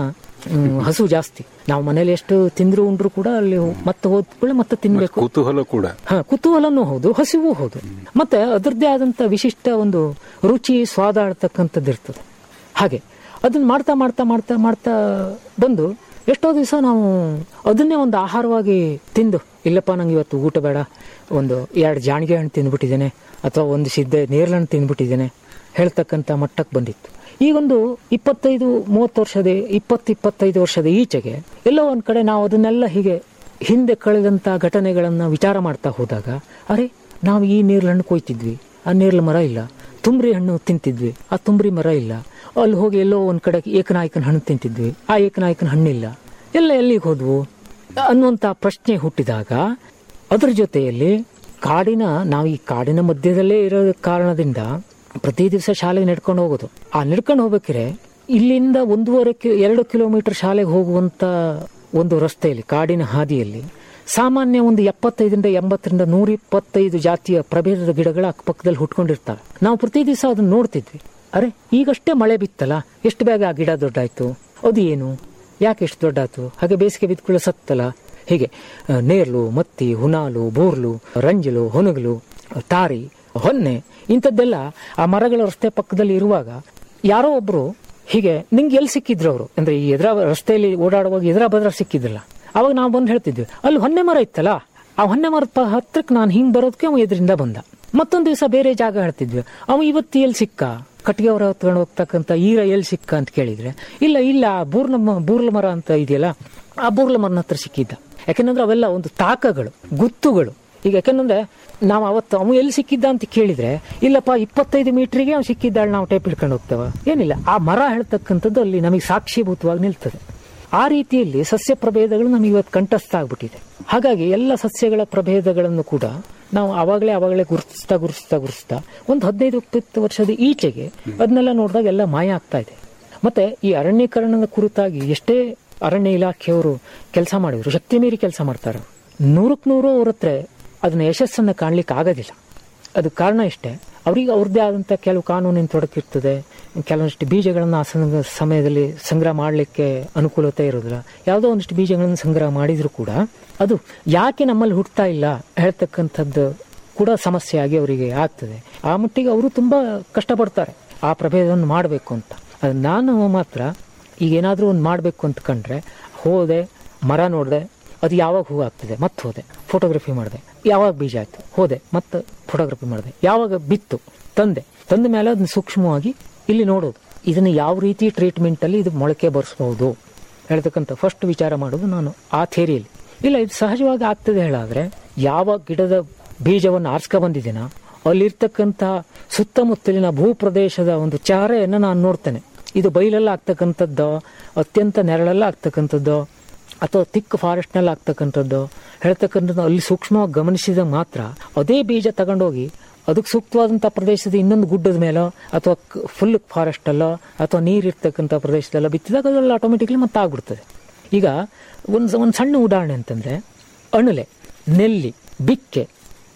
ಹ್ಮ್, ಹಸು ಜಾಸ್ತಿ ನಾವು ಮನೇಲಿ ಎಷ್ಟು ತಿಂದ್ರು ಉಂಡ್ರು ಕೂಡ ಅಲ್ಲಿ ಮತ್ತೆ ಹೋದ್ಕೊಳ್ಳೆ ಮತ್ತೆ ತಿನ್ಬೇಕು ಕುತೂಹಲ ಕೂಡ ಹ ಕುತೂಹಲನೂ ಹೌದು ಹಸಿವು ಹೌದು ಮತ್ತೆ ಅದರದ್ದೇ ಆದಂತ ವಿಶಿಷ್ಟ ಒಂದು ರುಚಿ ಸ್ವಾದ ಆಡ್ತಕ್ಕಂಥದ್ದು ಇರ್ತದೆ ಹಾಗೆ ಅದನ್ನ ಮಾಡ್ತಾ ಮಾಡ್ತಾ ಮಾಡ್ತಾ ಮಾಡ್ತಾ ಬಂದು ಎಷ್ಟೋ ದಿವಸ ನಾವು ಅದನ್ನೇ ಒಂದು ಆಹಾರವಾಗಿ ತಿಂದು ಇಲ್ಲಪ್ಪ ನಂಗೆ ಇವತ್ತು ಊಟ ಬೇಡ ಒಂದು ಎರಡು ಜಾಣಿಗೆ ಹಣ್ಣು ತಿಂದ್ಬಿಟ್ಟಿದ್ದೇನೆ ಅಥವಾ ಒಂದು ಸಿದ್ದೆ ನೇರಳೆ ತಿಂದ್ಬಿಟ್ಟಿದ್ದೇನೆ ಹೇಳ್ತಕ್ಕಂಥ ಮಟ್ಟಕ್ಕೆ ಬಂದಿತ್ತು ಈಗೊಂದು ಇಪ್ಪತ್ತೈದು ಮೂವತ್ತು ವರ್ಷದ ಇಪ್ಪತ್ತು ಇಪ್ಪತ್ತೈದು ವರ್ಷದ ಈಚೆಗೆ ಎಲ್ಲೋ ಒಂದ್ ಕಡೆ ನಾವು ಅದನ್ನೆಲ್ಲ ಹೀಗೆ ಹಿಂದೆ ಕಳೆದಂತ ಘಟನೆಗಳನ್ನ ವಿಚಾರ ಮಾಡ್ತಾ ಹೋದಾಗ ಅರೆ ನಾವು ಈ ನೇರ್ಲ ಹಣ್ಣು ಕೊಯ್ತಿದ್ವಿ ಆ ನೇರ್ಲ ಮರ ಇಲ್ಲ ತುಂಬ್ರಿ ಹಣ್ಣು ತಿಂತಿದ್ವಿ ಆ ತುಂಬ್ರಿ ಮರ ಇಲ್ಲ ಅಲ್ಲಿ ಹೋಗಿ ಎಲ್ಲೋ ಒಂದ್ ಕಡೆ ಏಕನಾಯಕನ ಹಣ್ಣು ತಿಂತಿದ್ವಿ ಆ ಏಕನಾಯಕನ ಹಣ್ಣಿಲ್ಲ ಎಲ್ಲ ಎಲ್ಲಿಗೆ ಹೋದ್ವು ಅನ್ನುವಂತ ಪ್ರಶ್ನೆ ಹುಟ್ಟಿದಾಗ ಅದ್ರ ಜೊತೆಯಲ್ಲಿ ಕಾಡಿನ ನಾವು ಈ ಕಾಡಿನ ಮಧ್ಯದಲ್ಲೇ ಇರೋ ಕಾರಣದಿಂದ ಪ್ರತಿ ದಿವಸ ಶಾಲೆಗೆ ನಡ್ಕೊಂಡು ಹೋಗೋದು ಆ ನಡ್ಕೊಂಡು ಹೋಗ್ಬೇಕಾದ್ರೆ ಇಲ್ಲಿಂದ ಒಂದೂವರೆ ಕಿ ಎರಡು ಕಿಲೋಮೀಟರ್ ಶಾಲೆಗೆ ಹೋಗುವಂತ ಒಂದು ರಸ್ತೆಯಲ್ಲಿ ಕಾಡಿನ ಹಾದಿಯಲ್ಲಿ ಸಾಮಾನ್ಯ ಒಂದು ಎಪ್ಪತ್ತೈದರಿಂದ ಎಂಬತ್ತರಿಂದ ನೂರ ಇಪ್ಪತ್ತೈದು ಜಾತಿಯ ಪ್ರಭೇದದ ಗಿಡಗಳ ಅಕ್ಕಪಕ್ಕದಲ್ಲಿ ಹುಟ್ಕೊಂಡಿರ್ತಾವೆ ನಾವು ಪ್ರತಿ ದಿವಸ ಅದನ್ನ ನೋಡ್ತಿದ್ವಿ ಅರೆ ಈಗಷ್ಟೇ ಮಳೆ ಬಿತ್ತಲ್ಲ ಎಷ್ಟು ಬೇಗ ಆ ಗಿಡ ದೊಡ್ಡಾಯ್ತು ಅದು ಏನು ಯಾಕೆ ಎಷ್ಟು ದೊಡ್ಡಾಯ್ತು ಹಾಗೆ ಬೇಸಿಗೆ ಬಿದ್ದುಕೊಳ್ಳೋ ಸತ್ತಲ್ಲ ಹೀಗೆ ಆ, ನೇರ್ಲು ಮತ್ತಿ ಹುನಾಲು ಬೋರ್ಲು ರಂಜಲು ಹೊನಗಲು ತಾರಿ ಹೊನ್ನೆ ಇಂಥದ್ದೆಲ್ಲ ಆ ಮರಗಳ ರಸ್ತೆ ಪಕ್ಕದಲ್ಲಿ ಇರುವಾಗ ಯಾರೋ ಒಬ್ರು ಹೀಗೆ ನಿಂಗೆ ಎಲ್ಲಿ ಸಿಕ್ಕಿದ್ರು ಅವರು ಅಂದ್ರೆ ಈ ಎದುರ ರಸ್ತೆಯಲ್ಲಿ ಓಡಾಡುವಾಗ ಎದುರ ಬದ್ರ ಸಿಕ್ಕಿದ್ರಲ್ಲ ಅವಾಗ ನಾವು ಬಂದು ಹೇಳ್ತಿದ್ವಿ ಅಲ್ಲಿ ಹೊನ್ನೆ ಮರ ಇತ್ತಲ್ಲ ಆ ಹೊನ್ನೆ ಮರದ ಪ- ಹತ್ರಕ್ಕೆ ನಾನು ಹಿಂಗ್ ಬರೋದಕ್ಕೆ ಅವ ಎದುರಿಂದ ಬಂದ ಮತ್ತೊಂದು ದಿವಸ ಬೇರೆ ಜಾಗ ಹೇಳ್ತಿದ್ವಿ ಅವ ಇವತ್ತು ಎಲ್ಲಿ ಸಿಕ್ಕ ಕಟ್ಟಿಗೆ ಅವರ ಹೊತ್ಕೊಂಡು ಹೋಗ್ತಕ್ಕಂಥ ಈರ ಎಲ್ಲಿ ಸಿಕ್ಕ ಅಂತ ಕೇಳಿದ್ರೆ ಇಲ್ಲ ಇಲ್ಲ ಆ ಬೂರ್ಲ ಮ- ಬೂರ್ಲ ಮರ ಅಂತ ಇದೆಯಲ್ಲ ಆ ಬೂರ್ಲ ಮರನ ಹತ್ರ ಸಿಕ್ಕಿದ್ದ ಯಾಕೆಂದ್ರೆ ಅವೆಲ್ಲ ಒಂದು ತಾಕಗಳು ಗುತ್ತುಗಳು ಈಗ ಯಾಕೆಂದ್ರೆ ನಾವು ಅವತ್ತು ಅವ ಎಲ್ಲಿ ಸಿಕ್ಕಿದ್ದ ಅಂತ ಕೇಳಿದ್ರೆ ಇಲ್ಲಪ್ಪ ಇಪ್ಪತ್ತೈದು ಮೀಟರ್ಗೆ ಅವ್ನು ಸಿಕ್ಕಿದ್ದಾಳೆ ನಾವು ಟೇಪ್ ಹಿಡ್ಕೊಂಡು ಹೋಗ್ತೇವ ಏನಿಲ್ಲ ಆ ಮರ ಹೇಳ್ತಕ್ಕಂಥದ್ದು ಅಲ್ಲಿ ನಮಗೆ ಸಾಕ್ಷೀಭೂತವಾಗಿ ನಿಲ್ತದೆ ಆ ರೀತಿಯಲ್ಲಿ ಸಸ್ಯ ಪ್ರಭೇದಗಳು ನಮಗೆ ಇವತ್ತು ಕಂಠಸ್ಥ ಆಗ್ಬಿಟ್ಟಿದೆ ಹಾಗಾಗಿ ಎಲ್ಲ ಸಸ್ಯಗಳ ಪ್ರಭೇದಗಳನ್ನು ಕೂಡ ನಾವು ಅವಾಗಲೇ ಅವಾಗಲೇ ಗುರುತಿಸ್ತಾ ಗುರುತಿಸ್ತಾ ಗುರುತಿಸ್ತಾ ಒಂದು ಹದಿನೈದು ಇಪ್ಪತ್ತು ವರ್ಷದ ಈಚೆಗೆ ಅದನ್ನೆಲ್ಲ ನೋಡಿದಾಗ ಎಲ್ಲ ಮಾಯ ಆಗ್ತಾ ಇದೆ ಮತ್ತೆ ಈ ಅರಣ್ಯೀಕರಣದ ಕುರಿತಾಗಿ ಎಷ್ಟೇ ಅರಣ್ಯ ಇಲಾಖೆಯವರು ಕೆಲಸ ಮಾಡಿದ್ರು ಶಕ್ತಿ ಮೀರಿ ಕೆಲಸ ಮಾಡ್ತಾರೆ ನೂರಕ್ಕೆ ನೂರು ಅವ್ರ ಹತ್ರ ಅದನ್ನ ಯಶಸ್ಸನ್ನ ಕಾಣ್ಲಿಕ್ಕೆ ಆಗೋದಿಲ್ಲ ಅದು ಕಾರಣ ಇಷ್ಟೇ ಅವರಿಗೆ ಅವ್ರದ್ದೇ ಆದಂಥ ಕೆಲವು ಕಾನೂನಿನ ತೊಡಕಿರ್ತದೆ ಕೆಲವೊಂದಿಷ್ಟು ಬೀಜಗಳನ್ನು ಆ ಸಂ- ಸಮಯದಲ್ಲಿ ಸಂಗ್ರಹ ಮಾಡಲಿಕ್ಕೆ ಅನುಕೂಲತೆ ಇರೋದಿಲ್ಲ ಯಾವುದೋ ಒಂದಿಷ್ಟು ಬೀಜಗಳನ್ನು ಸಂಗ್ರಹ ಮಾಡಿದ್ರು ಕೂಡ ಅದು ಯಾಕೆ ನಮ್ಮಲ್ಲಿ ಹುಟ್ಟತಾ ಇಲ್ಲ ಹೇಳ್ತಕ್ಕಂಥದ್ದು ಕೂಡ ಸಮಸ್ಯೆಯಾಗಿ ಅವರಿಗೆ ಆಗ್ತದೆ ಆ ಮಟ್ಟಿಗೆ ಅವರು ತುಂಬಾ ಕಷ್ಟಪಡ್ತಾರೆ ಆ ಪ್ರಭೇದವನ್ನು ಮಾಡಬೇಕು ಅಂತ ಅದು ನಾನು ಮಾತ್ರ ಈಗ ಏನಾದರೂ ಒಂದು ಮಾಡಬೇಕು ಅಂತ ಕಂಡ್ರೆ ಹೋದೆ ಮರ ನೋಡಿದೆ ಅದು ಯಾವಾಗ ಹೂ ಆಗ್ತದೆ ಮತ್ತೆ ಹೋದೆ ಫೋಟೋಗ್ರಫಿ ಮಾಡಿದೆ ಯಾವಾಗ ಬೀಜ ಆಯ್ತು ಹೋದೆ ಮತ್ತೆ ಫೋಟೋಗ್ರಫಿ ಮಾಡಿದೆ ಯಾವಾಗ ಬಿತ್ತು ತಂದೆ ತಂದ ಮೇಲೆ ಅದನ್ನ ಸೂಕ್ಷ್ಮವಾಗಿ ಇಲ್ಲಿ ನೋಡೋದು ಇದನ್ನ ಯಾವ ರೀತಿ ಟ್ರೀಟ್ಮೆಂಟ್ ಅಲ್ಲಿ ಇದು ಮೊಳಕೆ ಬರ್ಸ್ಬಹುದು ಹೇಳ್ತಕ್ಕಂಥ ಫಸ್ಟ್ ವಿಚಾರ ಮಾಡೋದು ನಾನು ಆ ಥೇರಿಯಲ್ಲಿ ಇಲ್ಲ ಇದು ಸಹಜವಾಗಿ ಆಗ್ತದೆ ಹೇಳಾದ್ರೆ ಯಾವ ಗಿಡದ ಬೀಜವನ್ನು ಆರ್ಸ್ಕ ಬಂದಿದ್ದೀನ ಅಲ್ಲಿರ್ತಕ್ಕಂಥ ಸುತ್ತಮುತ್ತಲಿನ ಭೂಪ್ರದೇಶದ ಒಂದು ಚಹರೆಯನ್ನು ನಾನು ನೋಡ್ತೇನೆ ಇದು ಬೈಲೆಲ್ಲ ಆಗ್ತಕ್ಕಂಥದ್ದು ಅತ್ಯಂತ ನೆರಳೆಲ್ಲ ಆಗ್ತಕ್ಕಂಥದ್ದು ಅಥವಾ ತಿಕ್ ಫಾರೆಸ್ಟ್ನಲ್ಲಿ ಆಗ್ತಕ್ಕಂಥದ್ದು ಹೇಳ್ತಕ್ಕಂಥದ್ದು ಅಲ್ಲಿ ಸೂಕ್ಷ್ಮವಾಗಿ ಗಮನಿಸಿದಾಗ ಮಾತ್ರ ಅದೇ ಬೀಜ ತಗೊಂಡೋಗಿ ಅದಕ್ಕೆ ಸೂಕ್ತವಾದಂಥ ಪ್ರದೇಶದ ಇನ್ನೊಂದು ಗುಡ್ಡದ ಮೇಲೋ ಅಥವಾ ಫುಲ್ ಫಾರೆಸ್ಟ್ ಅಲ್ಲೋ ಅಥವಾ ನೀರಿರ್ತಕ್ಕಂಥ ಪ್ರದೇಶದಲ್ಲ ಬಿತ್ತಿದಾಗ ಅದೆಲ್ಲ ಆಟೋಮೆಟಿಕ್ಲಿ ಮತ್ತೆ ಆಗ್ಬಿಡ್ತದೆ ಈಗ ಒಂದು ಒಂದು ಸಣ್ಣ ಉದಾಹರಣೆ ಅಂತಂದ್ರೆ ಅಣಲೆ ನೆಲ್ಲಿ ಬಿಕ್ಕೆ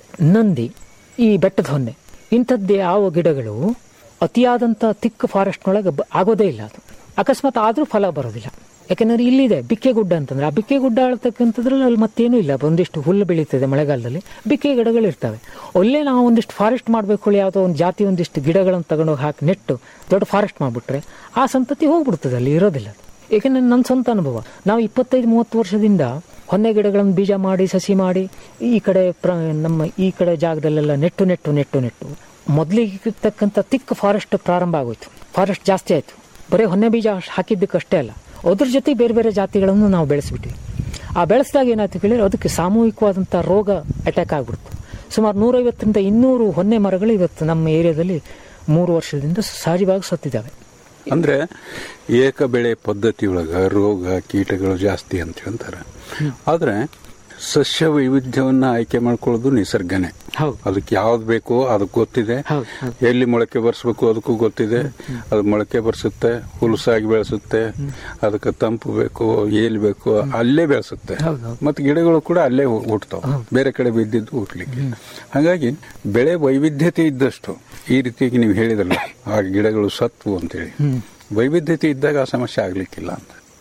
ನಂದಿ ಈ ಬೆಟ್ಟದ ಹೊನ್ನೆ ಇಂಥದ್ದು ಯಾವ ಗಿಡಗಳು ಅತಿಯಾದಂಥ ತಿಕ್ ಫಾರೆಸ್ಟ್ನೊಳಗೆ ಬ- ಆಗೋದೇ ಇಲ್ಲ ಅದು ಅಕಸ್ಮಾತ್ ಆದರೂ ಫಲ ಬರೋದಿಲ್ಲ ಯಾಕೆಂದ್ರೆ ಇಲ್ಲಿದೆ ಬಿಕ್ಕೆ ಗುಡ್ಡ ಅಂತಂದ್ರೆ ಆ ಬಿಕ್ಕೆ ಗುಡ್ಡ ಆಳ್ತಕ್ಕಂಥದ್ರಲ್ಲಿ ಅಲ್ಲಿ ಮತ್ತೇನೂ ಇಲ್ಲ ಒಂದಿಷ್ಟು ಹುಲ್ಲು ಬೆಳೀತದೆ ಮಳೆಗಾಲದಲ್ಲಿ ಬಿಕ್ಕೆ ಗಿಡಗಳು ಇರ್ತವೆ ಅಲ್ಲೇ ನಾವು ಒಂದಿಷ್ಟು ಫಾರೆಸ್ಟ್ ಮಾಡಬೇಕು ಯಾವುದೋ ಒಂದು ಜಾತಿ ಒಂದಿಷ್ಟು ಗಿಡಗಳನ್ನು ತಗೊಂಡೋಗಿ ಹಾಕಿ ನೆಟ್ಟು ದೊಡ್ಡ ಫಾರೆಸ್ಟ್ ಮಾಡಿಬಿಟ್ರೆ ಆ ಸಂತತಿ ಹೋಗ್ಬಿಡ್ತದೆ ಅಲ್ಲಿ ಇರೋದಿಲ್ಲ ಅದು. ಏಕೆಂದ್ರೆ ನನ್ನ ಸ್ವಂತ ಅನುಭವ ನಾವು ಇಪ್ಪತ್ತೈದು ಮೂವತ್ತು ವರ್ಷದಿಂದ ಹೊನ್ನೆ ಗಿಡಗಳನ್ನು ಬೀಜ ಮಾಡಿ ಸಸಿ ಮಾಡಿ ಈ ಕಡೆ ಪ್ರ ನಮ್ಮ ಈ ಕಡೆ ಜಾಗದಲ್ಲೆಲ್ಲ ನೆಟ್ಟು ನೆಟ್ಟು ನೆಟ್ಟು ನೆಟ್ಟು ಮೊದಲಿಗಿರ್ತಕ್ಕಂಥ ತಿಕ್ ಫಾರೆಸ್ಟ್ ಪ್ರಾರಂಭ ಆಗೋಯ್ತು ಫಾರೆಸ್ಟ್ ಜಾಸ್ತಿ ಆಯಿತು ಬರೀ ಹೊನ್ನೆ ಬೀಜ ಹಾಕಿದ್ದಕ್ಕಷ್ಟೇ ಅಲ್ಲ ಅದ್ರ ಜೊತೆ ಬೇರೆ ಬೇರೆ ಜಾತಿಗಳನ್ನು ನಾವು ಬೆಳೆಸ್ಬಿಟ್ವಿ ಆ ಬೆಳೆಸಿದಾಗ ಏನಾಯ್ತು ಕೇಳಿದ್ರೆ ಅದಕ್ಕೆ ಸಾಮೂಹಿಕವಾದಂಥ ರೋಗ ಅಟ್ಯಾಕ್ ಆಗ್ಬಿಡ್ತು ಸುಮಾರು ನೂರೈವತ್ತರಿಂದ ಇನ್ನೂರು ಹೊನ್ನೆ ಮರಗಳು ಇವತ್ತು ನಮ್ಮ ಏರಿಯಾದಲ್ಲಿ ಮೂರು ವರ್ಷದಿಂದ ಸಹಜವಾಗಿ ಸತ್ತಿದ್ದಾವೆ ಅಂದ್ರೆ ಏಕ ಬೆಳೆ ಪದ್ಧತಿಯೊಳಗ ರೋಗ ಕೀಟಗಳು ಜಾಸ್ತಿ ಅಂತ ಹೇಳ್ತಾರೆ ಆದ್ರೆ ಸಸ್ಯ ವೈವಿಧ್ಯವನ್ನ ಆಯ್ಕೆ ಮಾಡ್ಕೊಳ್ಳೋದು ನಿಸರ್ಗನೇ ಅದಕ್ಕೆ ಯಾವ್ದು ಬೇಕೋ ಅದಕ್ಕೆ ಗೊತ್ತಿದೆ ಎಲ್ಲಿ ಮೊಳಕೆ ಬರ್ಸ್ಬೇಕು ಅದಕ್ಕೂ ಗೊತ್ತಿದೆ ಅದು ಮೊಳಕೆ ಬರ್ಸುತ್ತೆ ಹುಲಸಾಗಿ ಬೆಳೆಸುತ್ತೆ ಅದಕ್ಕೆ ತಂಪು ಬೇಕು ಏಲ್ ಬೇಕು ಅಲ್ಲೇ ಬೆಳೆಸುತ್ತೆ ಮತ್ತೆ ಗಿಡಗಳು ಕೂಡ ಅಲ್ಲೇ ಹು- ಹುಟ್ತಾವ ಬೇರೆ ಕಡೆ ಬಿದ್ದಿದ್ದು ಹುಟ್ಲಿಕ್ಕೆ ಹಾಗಾಗಿ ಬೆಳೆ ವೈವಿಧ್ಯತೆ ಇದ್ದಷ್ಟು ಈ ರೀತಿಯಾಗಿ ನೀವು ಹೇಳಿದ್ರಲ್ಲ ಆ ಗಿಡಗಳು ಸತ್ವು ಅಂತೇಳಿ ವೈವಿಧ್ಯತೆ ಇದ್ದಾಗ ಆ ಸಮಸ್ಯೆ ಆಗ್ಲಿಕ್ಕಿಲ್ಲ ಅಂತ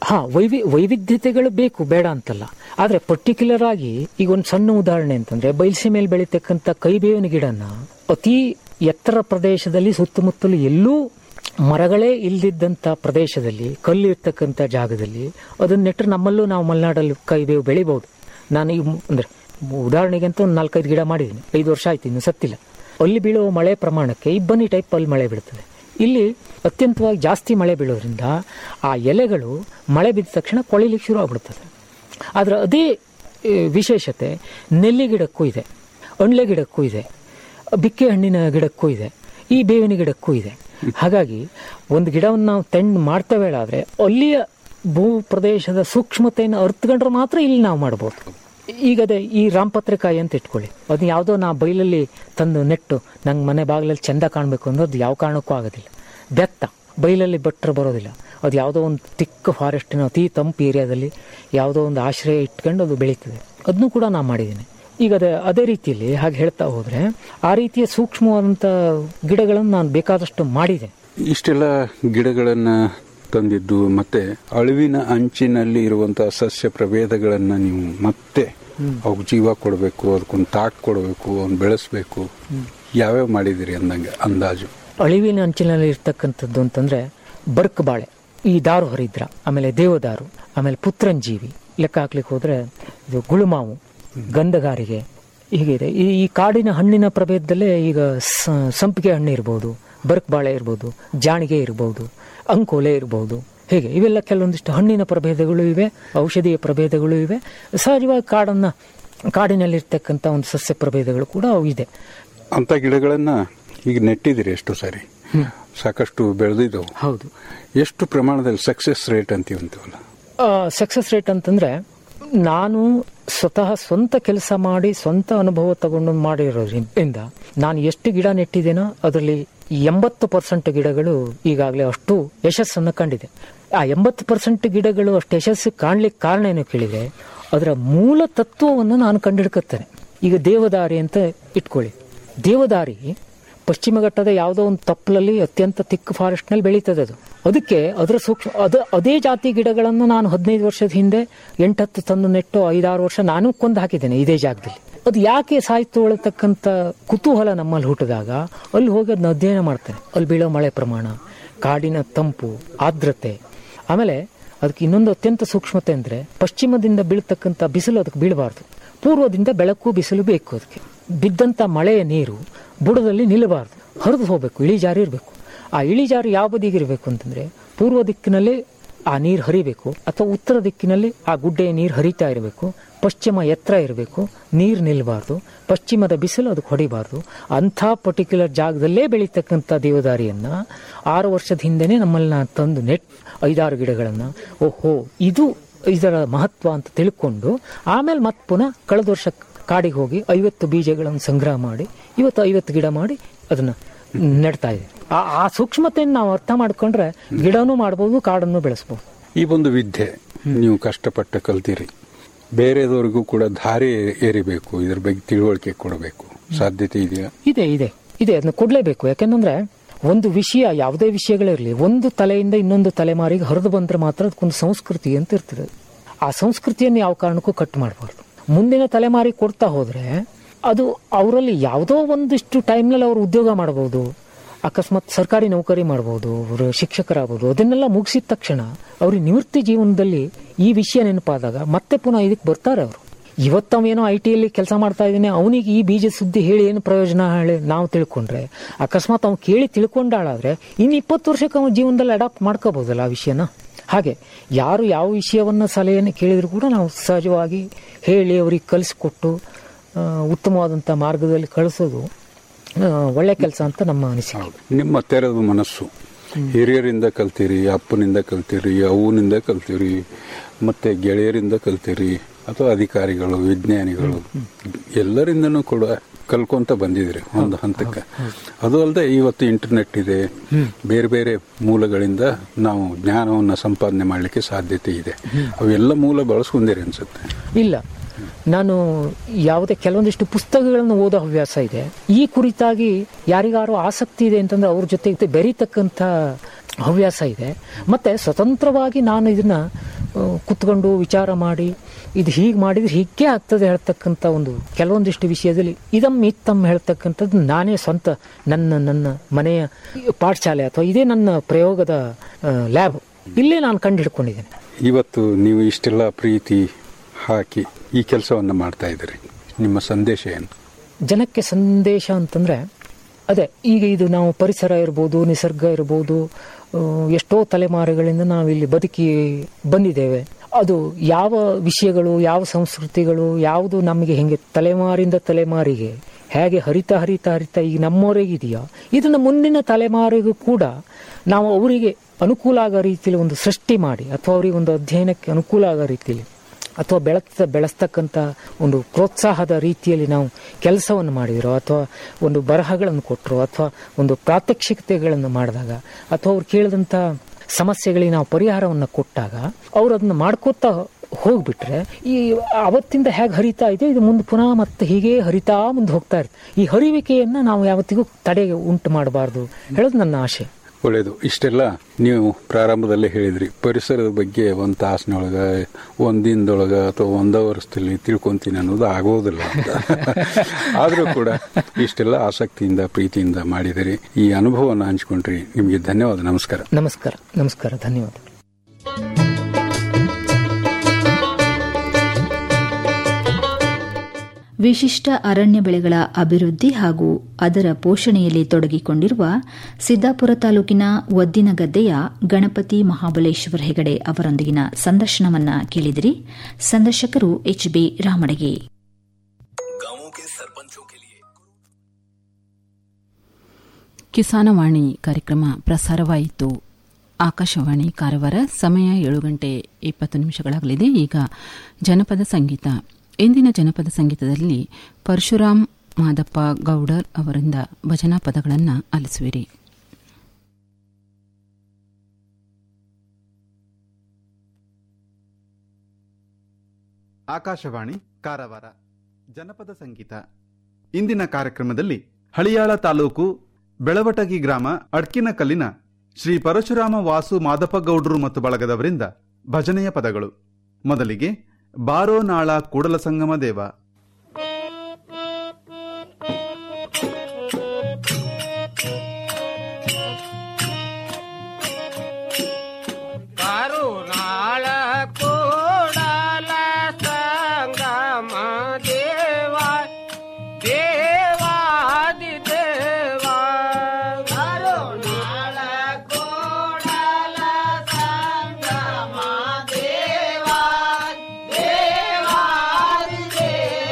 ಹಾ ವೈವಿ ವೈವಿಧ್ಯತೆಗಳು ಬೇಕು ಬೇಡ ಅಂತಲ್ಲ ಆದ್ರೆ ಪರ್ಟಿಕ್ಯುಲರ್ ಆಗಿ ಈಗ ಒಂದು ಸಣ್ಣ ಉದಾಹರಣೆ ಅಂತಂದ್ರೆ ಬಯಲ್ಸೆ ಮೇಲೆ ಬೆಳೀತಕ್ಕಂಥ ಕೈಬೇವಿನ ಗಿಡನ ಅತಿ ಎತ್ತರ ಪ್ರದೇಶದಲ್ಲಿ ಸುತ್ತಮುತ್ತಲು ಎಲ್ಲೂ ಮರಗಳೇ ಇಲ್ದಿದ್ದಂಥ ಪ್ರದೇಶದಲ್ಲಿ ಕಲ್ಲು ಇರ್ತಕ್ಕಂಥ ಜಾಗದಲ್ಲಿ ಅದನ್ನ ನೆಟ್ಟರೆ ನಮ್ಮಲ್ಲೂ ನಾವು ಮಲೆನಾಡಲ್ಲಿ ಕೈಬೇವು ಬೆಳಿಬಹುದು ನಾನು ಈಗ ಮು- ಅಂದ್ರೆ ಉದಾಹರಣೆಗೆ ಅಂತ ಒಂದು ನಾಲ್ಕೈದು ಗಿಡ ಮಾಡಿದ್ದೀನಿ ಐದು ವರ್ಷ ಆಯ್ತು ಇನ್ನು ಸತ್ತಿಲ್ಲ ಅಲ್ಲಿ ಬೀಳುವ ಮಳೆ ಪ್ರಮಾಣಕ್ಕೆ ಇಬ್ಬನಿ ಟೈಪ್ ಅಲ್ಲಿ ಮಳೆ ಬೀಳ್ತದೆ ಇಲ್ಲಿ ಅತ್ಯಂತವಾಗಿ ಜಾಸ್ತಿ ಮಳೆ ಬೀಳೋದ್ರಿಂದ ಆ ಎಲೆಗಳು ಮಳೆ ಬಿದ್ದ ತಕ್ಷಣ ಕೊಳಿಲಿಕ್ಕೆ ಶುರು ಆಗ್ಬಿಡ್ತದೆ ಆದ್ರೆ ಅದೇ ಆ, ವಿಶೇಷತೆ ನೆಲ್ಲಿ ಗಿಡಕ್ಕೂ ಇದೆ ಅಣ್ಲೆ ಗಿಡಕ್ಕೂ ಇದೆ ಬಿಕ್ಕೆ ಹಣ್ಣಿನ ಗಿಡಕ್ಕೂ ಇದೆ ಈ ಬೇವಿನ ಗಿಡಕ್ಕೂ ಇದೆ ಹಾಗಾಗಿ ಒಂದು ಗಿಡವನ್ನು ನಾವು ತೆಂಡು ಮಾಡ್ತೇವೆ ಆದ್ರೆ ಅಲ್ಲಿಯ ಭೂ ಪ್ರದೇಶದ ಸೂಕ್ಷ್ಮತೆಯನ್ನು ಅರ್ಥಕೊಂಡ್ರೆ ಮಾತ್ರ ಇಲ್ಲಿ ನಾವು ಮಾಡ್ಬೋದು ಈಗ ಅದೇ ಈ ರಾಮಪತ್ರಿಕಾಯಿ ಅಂತ ಇಟ್ಕೊಳ್ಳಿ ಅದು ಯಾವುದೋ ನಾ ಬೈಲಲ್ಲಿ ತಂದು ನೆಟ್ಟು ನಂಗೆ ಮನೆ ಬಾಗಿಲಲ್ಲಿ ಚೆಂದ ಕಾಣಬೇಕು ಅಂದ್ರೆ ಅದು ಯಾವ ಕಾರಣಕ್ಕೂ ಆಗೋದಿಲ್ಲ ಬೆತ್ತ ಬೈಲಲ್ಲಿ ಬಟ್ಟರೆ ಬರೋದಿಲ್ಲ ಅದು ಯಾವುದೋ ಒಂದು ತಿಕ್ಕ ಫಾರೆಸ್ಟಿನ ಅತಿ ತಂಪು ಏರಿಯಾದಲ್ಲಿ ಯಾವುದೋ ಒಂದು ಆಶ್ರಯ ಇಟ್ಕೊಂಡು ಅದು ಬೆಳೀತದೆ ಅದನ್ನು ಕೂಡ ನಾನು ಮಾಡಿದ್ದೀನಿ ಈಗ ಅದೇ ಅದೇ ರೀತಿಯಲ್ಲಿ ಹಾಗೆ ಹೇಳ್ತಾ ಹೋದ್ರೆ ಆ ರೀತಿಯ ಸೂಕ್ಷ್ಮವಾದಂಥ ಗಿಡಗಳನ್ನು ನಾನು ಬೇಕಾದಷ್ಟು ಮಾಡಿದೆ ಇಷ್ಟೆಲ್ಲ ಗಿಡಗಳನ್ನ ತಂದಿದ್ದು ಮತ್ತೆ ಅಳಿವಿನ ಅಂಚಿನಲ್ಲಿ ಇರುವಂತಹ ಸಸ್ಯ ಪ್ರಭೇದಗಳನ್ನ ನೀವು ಮತ್ತೆ ಅವಕ್ಕೆ ಜೀವ ಕೊಡಬೇಕು ಅದಕ್ಕೊಂದು ತಾಟ್ ಕೊಡಬೇಕು ಅವ್ನು ಬೆಳೆಸ್ಬೇಕು ಯಾವ್ಯಾವ ಮಾಡಿದಿರಿ ಅಂದಂಗೆ ಅಂದಾಜು ಅಳಿವಿನ ಅಂಚಿನಲ್ಲಿ ಇರ್ತಕ್ಕಂಥದ್ದು ಅಂತಂದ್ರೆ ಬರ್ಕ್ ಬಾಳೆ ಈ ದಾರು ಹರಿದ್ರ ಆಮೇಲೆ ದೇವದಾರು ಆಮೇಲೆ ಪುತ್ರಂಜೀವಿ ಲೆಕ್ಕ ಹಾಕ್ಲಿಕ್ಕೆ ಹೋದ್ರೆ ಇದು ಗುಳುಮಾವು ಗಂಧಗಾರಿಗೆ ಹೀಗಿದೆ ಈ ಈ ಕಾಡಿನ ಹಣ್ಣಿನ ಪ್ರಭೇದದಲ್ಲೇ ಈಗ ಸ- ಸಂಪಿಗೆ ಹಣ್ಣು ಇರ್ಬೋದು ಬರ್ಕ್ ಬಾಳೆ ಇರ್ಬೋದು ಜಾಣಿಗೆ ಇರ್ಬೋದು ಅಂಕೋಲೆ ಇರ್ಬೋದು ಹೀಗೆ ಇವೆಲ್ಲ ಕೆಲವೊಂದಿಷ್ಟು ಹಣ್ಣಿನ ಪ್ರಭೇದಗಳು ಇವೆ ಔಷಧೀಯ ಪ್ರಭೇದಗಳು ಇವೆ ಸಹಜವಾಗಿ ಕಾಡನ್ನ ಕಾಡಿನಲ್ಲಿರ್ತಕ್ಕಂಥ ಒಂದು ಸಸ್ಯ ಪ್ರಭೇದಗಳು ಕೂಡ ಅವು ಇದೆ ಅಂತ ಗಿಡಗಳನ್ನ ಈಗ ನೆಟ್ಟಿದಿರಿ ಎಷ್ಟು ಸಾರಿ ಸಾಕಷ್ಟು ಬೆಳೆದಿದ್ದವು ಹೌದು ಎಷ್ಟು ಪ್ರಮಾಣದಲ್ಲಿ ಸಕ್ಸಸ್ ರೇಟ್ ಅಂತೀವಂತೀವಲ್ಲ ಸಕ್ಸಸ್ ರೇಟ್ ಅಂತಂದ್ರೆ ನಾನು ಸ್ವತಃ ಸ್ವಂತ ಕೆಲಸ ಮಾಡಿ ಸ್ವಂತ ಅನುಭವ ತಗೊಂಡು ಮಾಡಿರೋದ್ರಿಂದ ನಾನು ಎಷ್ಟು ಗಿಡ ನೆಟ್ಟಿದ್ದೇನೋ ಅದರಲ್ಲಿ ಎಂಬತ್ತು ಪರ್ಸೆಂಟ್ ಗಿಡಗಳು ಈಗಾಗಲೇ ಅಷ್ಟು ಯಶಸ್ಸನ್ನು ಕಂಡಿದೆ ಆ ಎಂಬತ್ತು ಪರ್ಸೆಂಟ್ ಗಿಡಗಳು ಅಷ್ಟು ಯಶಸ್ಸು ಕಾಣ್ಲಿಕ್ಕೆ ಕಾರಣ ಏನು ಕೇಳಿದ್ರೆ ಅದರ ಮೂಲ ತತ್ವವನ್ನು ನಾನು ಕಂಡಿಡ್ಕತ್ತೇನೆ ಈಗ ದೇವದಾರಿ ಅಂತ ಇಟ್ಕೊಳ್ಳಿ ದೇವದಾರಿ ಪಶ್ಚಿಮ ಘಟ್ಟದ ಯಾವುದೋ ಒಂದು ತಪ್ಪಲಲ್ಲಿ ಅತ್ಯಂತ ತಿಕ್ಕ ಫಾರೆಸ್ಟ್ ನಲ್ಲಿ ಬೆಳೀತದೆ ಅದು ಅದಕ್ಕೆ ಅದರ ಸೂಕ್ಷ್ಮ ಅದ ಅದೇ ಜಾತಿ ಗಿಡಗಳನ್ನು ನಾನು ಹದಿನೈದು ವರ್ಷದ ಹಿಂದೆ ಎಂಟತ್ತು ತಂದು ನೆಟ್ಟು ಐದಾರು ವರ್ಷ ನಾನು ಕೊಂದು ಹಾಕಿದ್ದೇನೆ ಇದೇ ಜಾಗದಲ್ಲಿ ಅದು ಯಾಕೆ ಸಾಯ್ತು ಒಳತಕ್ಕಂಥ ಕುತೂಹಲ ನಮ್ಮಲ್ಲಿ ಹುಟ್ಟಿದಾಗ ಅಲ್ಲಿ ಹೋಗಿ ಅದನ್ನ ಅಧ್ಯಯನ ಮಾಡ್ತೇನೆ ಅಲ್ಲಿ ಬೀಳೋ ಮಳೆ ಪ್ರಮಾಣ ಕಾಡಿನ ತಂಪು ಆರ್ದ್ರತೆ ಆಮೇಲೆ ಅದಕ್ಕೆ ಇನ್ನೊಂದು ಅತ್ಯಂತ ಸೂಕ್ಷ್ಮತೆ ಅಂದ್ರೆ ಪಶ್ಚಿಮದಿಂದ ಬೀಳ್ತಕ್ಕಂಥ ಬಿಸಿಲು ಅದಕ್ಕೆ ಬೀಳಬಾರ್ದು ಪೂರ್ವದಿಂದ ಬೆಳಕು ಬಿಸಿಲು ಬೇಕು ಅದಕ್ಕೆ ಬಿದ್ದಂತ ಮಳೆಯ ನೀರು ಬುಡದಲ್ಲಿ ನಿಲ್ಲಬಾರ್ದು ಹರಿದು ಹೋಗಬೇಕು ಇಳಿಜಾರು ಇರಬೇಕು ಆ ಇಳಿಜಾರು ಯಾವ ಬದಿಗಿರಬೇಕು ಅಂತಂದ್ರೆ ಪೂರ್ವ ದಿಕ್ಕಿನಲ್ಲಿ ಆ ನೀರು ಹರಿಬೇಕು ಅಥವಾ ಉತ್ತರ ದಿಕ್ಕಿನಲ್ಲಿ ಆ ಗುಡ್ಡೆಯ ನೀರು ಹರಿತಾ ಇರಬೇಕು ಪಶ್ಚಿಮ ಎತ್ತರ ಇರಬೇಕು ನೀರು ನಿಲ್ಲಬಾರ್ದು ಪಶ್ಚಿಮದ ಬಿಸಿಲು ಅದಕ್ಕೆ ಹೊಡಿಬಾರ್ದು ಅಂಥ ಪರ್ಟಿಕ್ಯುಲರ್ ಜಾಗದಲ್ಲೇ ಬೆಳೀತಕ್ಕಂಥ ದೇವದಾರಿಯನ್ನ ಆರು ವರ್ಷದ ಹಿಂದೆನೆ ನಮ್ಮಲ್ಲಿ ನಾನು ತಂದು ನೆಟ್ ಐದಾರು ಗಿಡಗಳನ್ನ ಓಹೋ ಇದು ಇದರ ಮಹತ್ವ ಅಂತ ತಿಳ್ಕೊಂಡು ಆಮೇಲೆ ಮತ್ತೆ ಪುನಃ ಕಳೆದ ವರ್ಷ ಕಾಡಿಗೆ ಹೋಗಿ ಐವತ್ತು ಬೀಜಗಳನ್ನು ಸಂಗ್ರಹ ಮಾಡಿ ಇವತ್ತು ಐವತ್ತು ಗಿಡ ಮಾಡಿ ಅದನ್ನ ನೆಡ್ತಾ ಇದೆ ಆ ಆ ಸೂಕ್ಷ್ಮತೆಯನ್ನು ನಾವು ಅರ್ಥ ಮಾಡ್ಕೊಂಡ್ರೆ ಗಿಡನೂ ಮಾಡ್ಬೋದು ಕಾಡನ್ನು ಬೆಳೆಸ್ಬೋದು ಈ ಒಂದು ವಿದ್ಯೆ ನೀವು ಕಷ್ಟಪಟ್ಟು ಕಲ್ತೀರಿ ಬೇರೆದವರಿಗೂ ಕೂಡ ದಾರಿ ಏರಿಬೇಕು ಇದ್ರ ಬಗ್ಗೆ ತಿಳುವಳಿಕೆ ಕೊಡಬೇಕು ಸಾಧ್ಯತೆ ಇದೆಯಾ ಇದೆ ಇದೆ ಇದೆ ಅದನ್ನ ಕೊಡ್ಲೇಬೇಕು ಯಾಕೆಂದ್ರೆ ಒಂದು ವಿಷಯ ಯಾವುದೇ ವಿಷಯಗಳಿರಲಿ ಒಂದು ತಲೆಯಿಂದ ಇನ್ನೊಂದು ತಲೆಮಾರಿಗೆ ಹರಿದು ಬಂದ್ರೆ ಮಾತ್ರ ಅದಕ್ಕೊಂದು ಸಂಸ್ಕೃತಿ ಅಂತ ಇರ್ತದೆ ಆ ಸಂಸ್ಕೃತಿಯನ್ನು ಯಾವ ಕಾರಣಕ್ಕೂ ಕಟ್ ಮಾಡಬಾರ್ದು ಮುಂದಿನ ತಲೆಮಾರಿಗೆ ಕೊಡ್ತಾ ಹೋದ್ರೆ ಅದು ಅವರಲ್ಲಿ ಯಾವುದೋ ಒಂದಿಷ್ಟು ಟೈಮ್ನಲ್ಲಿ ಅವರು ಉದ್ಯೋಗ ಮಾಡಬಹುದು ಅಕಸ್ಮಾತ್ ಸರ್ಕಾರಿ ನೌಕರಿ ಮಾಡಬಹುದು ಅವರು ಶಿಕ್ಷಕರಾಗಬಹುದು ಅದನ್ನೆಲ್ಲ ಮುಗಿಸಿದ ತಕ್ಷಣ ಅವ್ರಿಗೆ ನಿವೃತ್ತಿ ಜೀವನದಲ್ಲಿ ಈ ವಿಷಯ ನೆನಪಾದಾಗ ಮತ್ತೆ ಪುನಃ ಇದಕ್ಕೆ ಬರ್ತಾರೆ ಅವರು ಇವತ್ತವೇನೋ ಐ ಟಿಯಲ್ಲಿ ಕೆಲಸ ಮಾಡ್ತಾ ಇದ್ದಾನೆ ಅವನಿಗೆ ಈ ಬೀಜ ಸುದ್ದಿ ಹೇಳಿ ಏನು ಪ್ರಯೋಜನ ಹೇಳಿ ನಾವು ತಿಳ್ಕೊಂಡ್ರೆ ಅಕಸ್ಮಾತ್ ಅವ್ನು ಕೇಳಿ ತಿಳ್ಕೊಂಡಾಳಾದ್ರೆ ಇನ್ನು ಇಪ್ಪತ್ತು ವರ್ಷಕ್ಕೆ ಅವನ ಜೀವನದಲ್ಲಿ ಅಡಾಪ್ಟ್ ಮಾಡ್ಕೋಬಹುದಲ್ಲ ಆ ವಿಷಯನ ಹಾಗೆ ಯಾರು ಯಾವ ವಿಷಯವನ್ನ ಸಲಹೆಯನ್ನು ಕೇಳಿದ್ರು ಕೂಡ ನಾವು ಸಹಜವಾಗಿ ಹೇಳಿ ಅವ್ರಿಗೆ ಕಲಿಸ್ಕೊಟ್ಟು ಆ, ಉತ್ತಮವಾದಂಥ ಮಾರ್ಗದಲ್ಲಿ ಕಳಿಸೋದು ಆ, ಒಳ್ಳೆ ಕೆಲಸ ಅಂತ ನಮ್ಮ ಅನಿಸಿಕೆ ನಿಮ್ಮ ತೆರೆದ ಮನಸ್ಸು ಹಿರಿಯರಿಂದ ಕಲ್ತೀರಿ ಅಪ್ಪನಿಂದ ಕಲ್ತೀರಿ ಅವನಿಂದ ಕಲ್ತೀರಿ ಮತ್ತೆ ಗೆಳೆಯರಿಂದ ಕಲ್ತೀರಿ ಅಥವಾ ಅಧಿಕಾರಿಗಳು ವಿಜ್ಞಾನಿಗಳು ಎಲ್ಲರಿಂದನೂ ಕೂಡ ಕಲ್ಕೊಂತ ಬಂದಿದ್ರಿ ಒಂದು ಹಂತಕ್ಕೆ ಅದು ಅಲ್ಲದೆ ಇವತ್ತು ಇಂಟರ್ನೆಟ್ ಇದೆ ಬೇರೆ ಬೇರೆ ಮೂಲಗಳಿಂದ ನಾವು ಜ್ಞಾನವನ್ನ ಸಂಪಾದನೆ ಮಾಡಲಿಕ್ಕೆ ಸಾಧ್ಯತೆ ಇದೆ ಅವೆಲ್ಲ ಮೂಲ ಬಳಸ್ಕೊಂಡಿರಿ ಅನ್ಸುತ್ತೆ ಇಲ್ಲ ನಾನು ಯಾವುದೇ ಕೆಲವೊಂದಿಷ್ಟು ಪುಸ್ತಕಗಳನ್ನು ಓದೋ ಹವ್ಯಾಸ ಇದೆ ಈ ಕುರಿತಾಗಿ ಯಾರಿಗಾರು ಆಸಕ್ತಿ ಇದೆ ಅಂತಂದ್ರೆ ಅವ್ರ ಜೊತೆ ಬೆರೀತಕ್ಕಂಥ ಹವ್ಯಾಸ ಇದೆ ಮತ್ತೆ ಸ್ವತಂತ್ರವಾಗಿ ನಾನು ಇದನ್ನ ಆ, ಕುತ್ಕೊಂಡು ವಿಚಾರ ಮಾಡಿ ಇದು ಹೀಗೆ ಮಾಡಿದ್ರೆ ಹೀಗೆ ಆಗ್ತದೆ ಹೇಳ್ತಕ್ಕಂಥ ಒಂದು ಕೆಲವೊಂದಿಷ್ಟು ವಿಷಯದಲ್ಲಿ ಇದಮ್ ಇತ್ತಮ್ ಹೇಳ್ತಕ್ಕಂಥದ್ದು ನಾನೇ ಸ್ವಂತ ನನ್ನ ನನ್ನ ಮನೆಯ ಪಾಠಶಾಲೆ ಅಥವಾ ಇದೇ ನನ್ನ ಪ್ರಯೋಗದ ಲ್ಯಾಬ್ ಇಲ್ಲೇ ನಾನು ಕಂಡು ಹಿಡ್ಕೊಂಡಿದ್ದೇನೆ ಇವತ್ತು ನೀವು ಇಷ್ಟೆಲ್ಲ ಪ್ರೀತಿ ಹಾಕಿ ಈ ಕೆಲಸವನ್ನು ಮಾಡ್ತಾ ಇದ್ದೀರಿ ನಿಮ್ಮ ಸಂದೇಶ ಏನು ಜನಕ್ಕೆ ಸಂದೇಶ ಅಂತಂದ್ರೆ ಅದೇ ಈಗ ಇದು ನಾವು ಪರಿಸರ ಇರ್ಬೋದು ನಿಸರ್ಗ ಇರ್ಬೋದು ಆ, ಎಷ್ಟೋ ತಲೆಮಾರುಗಳಿಂದ ನಾವಿಲ್ಲಿ ಬದುಕಿ ಬಂದಿದ್ದೇವೆ ಅದು ಯಾವ ವಿಷಯಗಳು ಯಾವ ಸಂಸ್ಕೃತಿಗಳು ಯಾವುದು ನಮಗೆ ಹೆಂಗೆ ತಲೆಮಾರಿಂದ ತಲೆಮಾರಿಗೆ ಹೇಗೆ ಹರಿತಾ ಹರಿತಾ ಹರಿತಾ ಈಗ ನಮ್ಮವರೆಗಿದೆಯೋ ಇದನ್ನು ಮುಂದಿನ ತಲೆಮಾರಿಗೂ ಕೂಡ ನಾವು ಅವರಿಗೆ ಅನುಕೂಲ ಆಗೋ ರೀತಿಯಲ್ಲಿ ಒಂದು ಸೃಷ್ಟಿ ಮಾಡಿ ಅಥವಾ ಅವರಿಗೆ ಒಂದು ಅಧ್ಯಯನಕ್ಕೆ ಅನುಕೂಲ ಆಗೋ ರೀತಿಯಲ್ಲಿ ಅಥವಾ ಬೆಳೆತ ಬೆಳೆಸ್ತಕ್ಕಂಥ ಒಂದು ಪ್ರೋತ್ಸಾಹದ ರೀತಿಯಲ್ಲಿ ನಾವು ಕೆಲಸವನ್ನು ಮಾಡಿದಿರೋ ಅಥವಾ ಒಂದು ಬರಹಗಳನ್ನು ಕೊಟ್ಟರು ಅಥವಾ ಒಂದು ಪ್ರಾತ್ಯಕ್ಷಿಕತೆಗಳನ್ನು ಮಾಡಿದಾಗ ಅಥವಾ ಅವ್ರು ಕೇಳಿದಂಥ ಸಮಸ್ಯೆಗಳಿಗೆ ನಾವು ಪರಿಹಾರವನ್ನು ಕೊಟ್ಟಾಗ ಅವ್ರು ಅದನ್ನ ಮಾಡ್ಕೋತಾ ಹೋಗ್ಬಿಟ್ರೆ ಈ ಅವತ್ತಿಂದ ಹೇಗೆ ಹರಿತಾ ಇದೆ ಇದು ಮುಂದೆ ಪುನಃ ಮತ್ತೆ ಹೀಗೆ ಹರಿತಾ ಮುಂದೆ ಹೋಗ್ತಾ ಇರುತ್ತೆ ಈ ಹರಿವಿಕೆಯನ್ನು ನಾವು ಯಾವತ್ತಿಗೂ ತಡೆಗೆ ಉಂಟು ಮಾಡಬಾರ್ದು ಹೇಳೋದು ನನ್ನ ಆಶೆ ಒಳ್ಳೆಯದು ಇಷ್ಟೆಲ್ಲ ನೀವು ಪ್ರಾರಂಭದಲ್ಲೇ ಹೇಳಿದ್ರಿ ಪರಿಸರದ ಬಗ್ಗೆ ಒಂದು ತಾಸಿನೊಳಗ ಒಂದು ದಿನದೊಳಗ ಅಥವಾ ಒಂದ ವರ್ಷದಲ್ಲಿ ತಿಳ್ಕೊಂತೀನಿ ಅನ್ನೋದು ಆಗೋದಿಲ್ಲ ಅಂತ ಆದರೂ ಕೂಡ ಇಷ್ಟೆಲ್ಲ ಆಸಕ್ತಿಯಿಂದ ಪ್ರೀತಿಯಿಂದ ಮಾಡಿದಿರಿ ಈ ಅನುಭವವನ್ನು ಹಂಚ್ಕೊಂಡ್ರಿ ನಿಮಗೆ ಧನ್ಯವಾದ ನಮಸ್ಕಾರ ನಮಸ್ಕಾರ ನಮಸ್ಕಾರ ಧನ್ಯವಾದ ವಿಶಿಷ್ಟ ಅರಣ್ಯ ಬೆಳೆಗಳ ಅಭಿವೃದ್ಧಿ ಹಾಗೂ ಅದರ ಪೋಷಣೆಯಲ್ಲಿ ತೊಡಗಿಕೊಂಡಿರುವ ಸಿದ್ದಾಪುರ ತಾಲೂಕಿನ ಒದ್ದಿನಗದ್ದೆಯ ಗಣಪತಿ ಮಹಾಬಲೇಶ್ವರ ಹೆಗಡೆ ಅವರೊಂದಿಗಿನ ಸಂದರ್ಶನವನ್ನ ಕೇಳಿದಿರಿ ಸಂದರ್ಶಕರು ಎಚ್ಬಿ ರಾಮಡಗಿ ಕಿಸಾನವಾಣಿ ಕಾರ್ಯಕ್ರಮ ಪ್ರಸಾರವಾಯಿತು ಆಕಾಶವಾಣಿ ಕಾರವಾರ ಸಮಯ ಏಳು ಗಂಟೆ ಇಪ್ಪತ್ತು ನಿಮಿಷಗಳಾಗಲಿದೆ ಈಗ ಜನಪದ ಸಂಗೀತ ಇಂದಿನ ಜನಪದ ಸಂಗೀತದಲ್ಲಿ ಪರಶುರಾಮ್ ಮಾದಪ್ಪ ಗೌಡರ್ ಅವರಿಂದ ಭಜನಾ ಪದಗಳನ್ನು ಆಲಿಸುವಿರಿ ಆಕಾಶವಾಣಿ ಕಾರವಾರ ಜನಪದ ಸಂಗೀತ ಇಂದಿನ ಕಾರ್ಯಕ್ರಮದಲ್ಲಿ ಹಳಿಯಾಳ ತಾಲೂಕು ಬೆಳವಟಗಿ ಗ್ರಾಮ ಅಡ್ಕಿನಕಲ್ಲಿನ ಶ್ರೀ ಪರಶುರಾಮ ವಾಸು ಮಾದಪ್ಪಗೌಡರು ಮತ್ತು ಬಳಗದವರಿಂದ ಭಜನೆಯ ಪದಗಳು ಮೊದಲಿಗೆ ಬಾರೋ ನಾಳ ಕೂಡಲ ಸಂಗಮ ದೇವ ಕರುಣಾಳ ಕೂಡಲ ಸಂಗಮ ದೇವ ದೇವಾದಿ ದೇವ ಕರುಣಾಳ ಕೂಡಲ ಸಂಗಮ ದೇವ ದೇವಾದಿ ದೇವ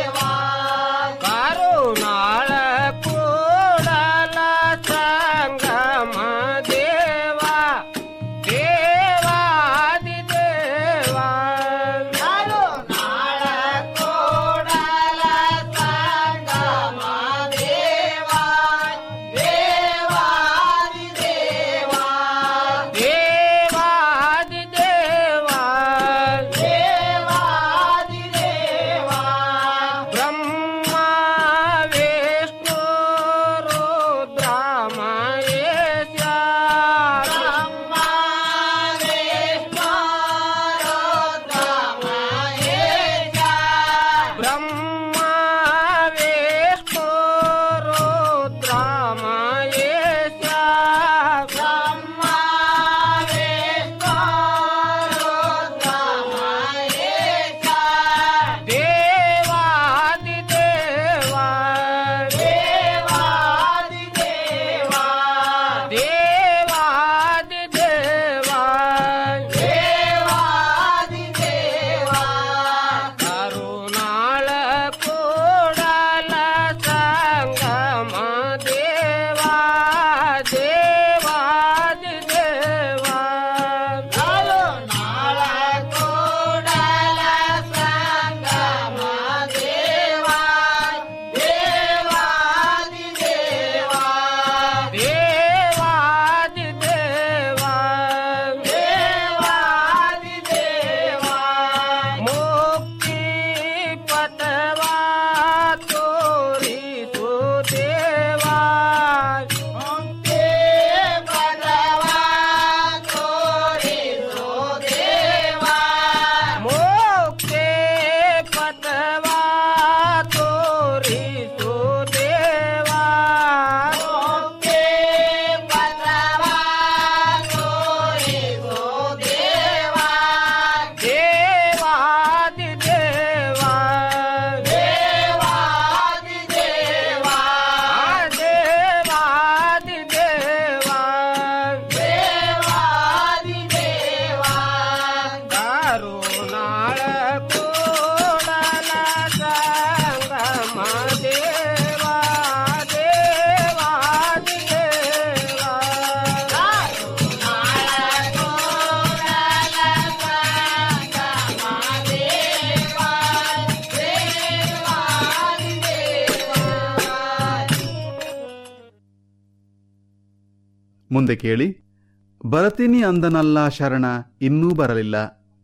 ಮುಂದೆ ಕೇಳಿ ಬರತೀನಿ ಅಂದನಲ್ಲ ಶರಣ ಇನ್ನೂ ಬರಲಿಲ್ಲ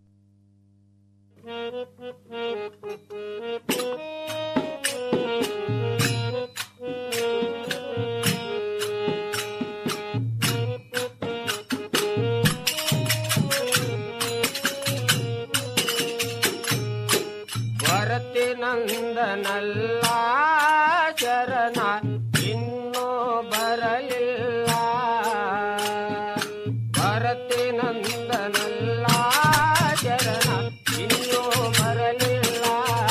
ಭರತಿ ನಂದನಲ್ಲ ಶರಣ ಇನ್ನೂ ಬರಲಿಲ್ಲ ಭರತಿ ನಂದನಲ್ಲ ಶರಣ ಇನ್ನೂ ಬರಲಿಲ್ಲ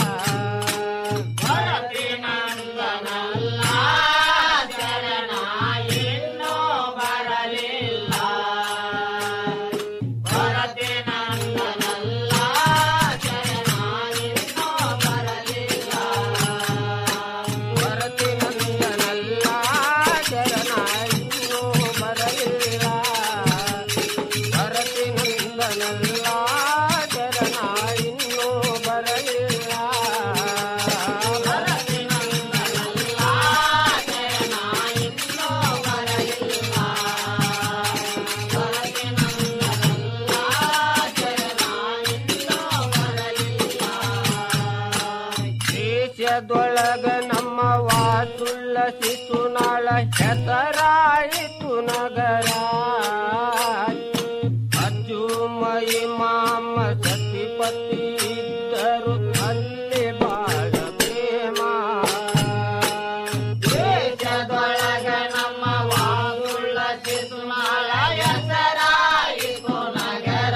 ಭರತಿ ನಂದನಲ್ಲ ಶರಣ ಇನ್ನೂ ಬರಲಿಲ್ಲ ಭರತಿ ನಂದನಲ್ಲ ಶರಣ ಇನ್ನೂ ಬರಲಿಲ್ಲ ಭರತಿ ನಂದನಲ್ಲ ಶರಣ ಇನ್ನೂ ಬರಲಿಲ್ಲ ಭರತಿ ನಂದನಲ್ಲ ಶರಣ ಇನ್ನೂ ಬರಲಿಲ್ಲ ಭರತಿ ನಂದನಲ್ಲ ಶರಣ ಇನ್ನೂ ಬರಲಿಲ್ಲ ಭರತಿ ನಂದನಲ್ಲ ಶರಣ ಇನ್ನೂ ಬರಲಿಲ್ಲ ದೇಶದೊಳಗ ನಮ್ಮ ವಾಸುಳ್ಳ ಶಿಶುನಾಳ ಹೆಸರಾಯಿತು ನಗರ ಅಜ್ಜುಮಯಿ ಮಾಮ ಸತಿಪತಿ ಇದ್ದರು ಅಲ್ಲಿ ಬಾಳ ಪ್ರೇಮ ದೇಶದೊಳಗ ನಮ್ಮ ವಾಸುಳ್ಳ ಶಿಶುನಾಳ ಹೆಸರಾಯಿತು ನಗರ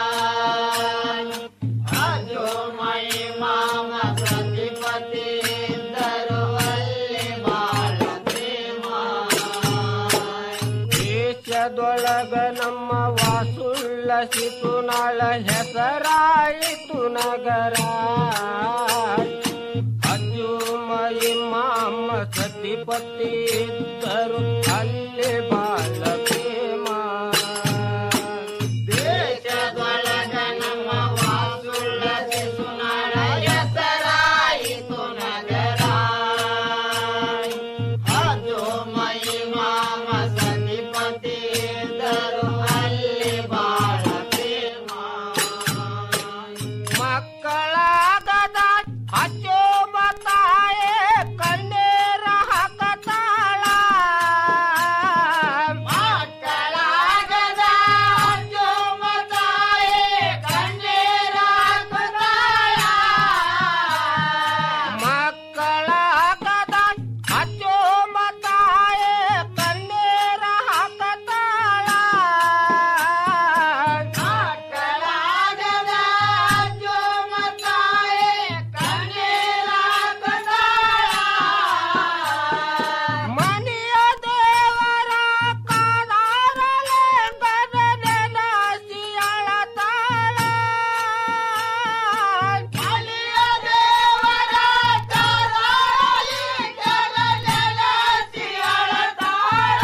ಅಜ್ಜುಮಯಿ ಮಾಮ ಸತಿಪತಿ ಇದ್ದರು ಅಲ್ಲಿ ಬಾಳ ಪ್ರೇಮ ದೇಶದೊಳಗ ನಮ್ಮ ವಾಸುಳ್ಳ ಶಿಶುನಾಳ ಹೆಸರಾಯಿತು ನಗರ ಅಜ್ಜುಮಯಿ ಮಾಮ ಸತಿಪತಿ ಇದ್ದರು ಅಲ್ಲಿ ಬಾಳ ಪ್ರೇಮ ದೇಶದೊಳಗ ನಮ್ಮ ವಾಸುಳ್ಳ ಶಿಶುನಾಳ ಹೆಸರಾಯಿತು ನಗರ ಅಜ್ಜುಮಯಿ ಮಾಮ ಸತಿಪತಿ ಇದ್ದರು ಅಲ್ಲಿ ಬಾಳ ಪ್ರೇಮ ಮಕ್ಕಳಾಗದ ಅಚ್ಚೋ ಮತಾಯೇ ಕಣ್ಣೀರ ಹಾಕತಾಳ ಮಕ್ಕಳಾಗದ ಅಚ್ಚೋ ಮತಾಯೇ ಕಣ್ಣೀರ ಹಾಕತಾಳ ಮಕ್ಕಳಾಗದ ಅಚ್ಚೋ ಮತಾಯೇ ಕಣ್ಣೀರ ಹಾಕತಾಳ ಮಕ್ಕಳಾಗದ ಅಚ್ಚೋ ಮತಾಯೇ ಕಣ್ಣೀರ ಹಾಕತಾಳ ಮನೆಯ ದೇವರ ಕಾದಾರಲೆ ಗದನೆನ ಸಿಯಳತಾಳ ಮನೆಯ ದೇವರ ಕಾದಾರಲೆ ಗದನೆನ ಸಿಯಳತಾಳ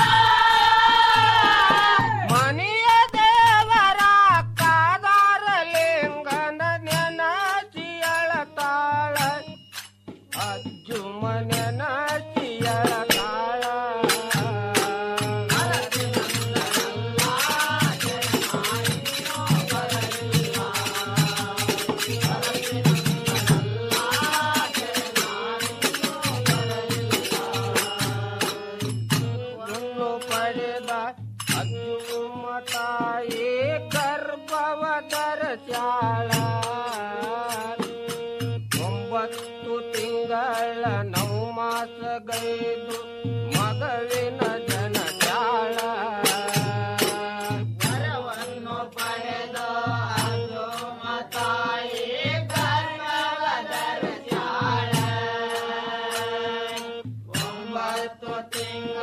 ಮನೆಯ ದೇವರ ಕಾದಾರಲಿಂಗನ ನೆನಸಿಯಳತಾಳ ಅಜ್ಜು ಮನೆನ ಸಿಯಳತಾಳ ನ್ನು ಪಡೆದ ಅಜ್ಜು ಮತಾಯಿ ಗರ್ಭವ ಧರಸ್ಯಾಳ ಒಂಬತ್ತು ತಿಂಗಳ ನವ ಮಾಸಗೈದು ಮಗಳಿನ ಜನಜಾಳ ವರವನ್ನು ಪಡೆದ ಅಜ್ಜು ಮತಾಯಿ ಗರ್ಭವ ಧರಸ್ಯಾಳ ಒಂಬತ್ತು ತಿಂಗಳ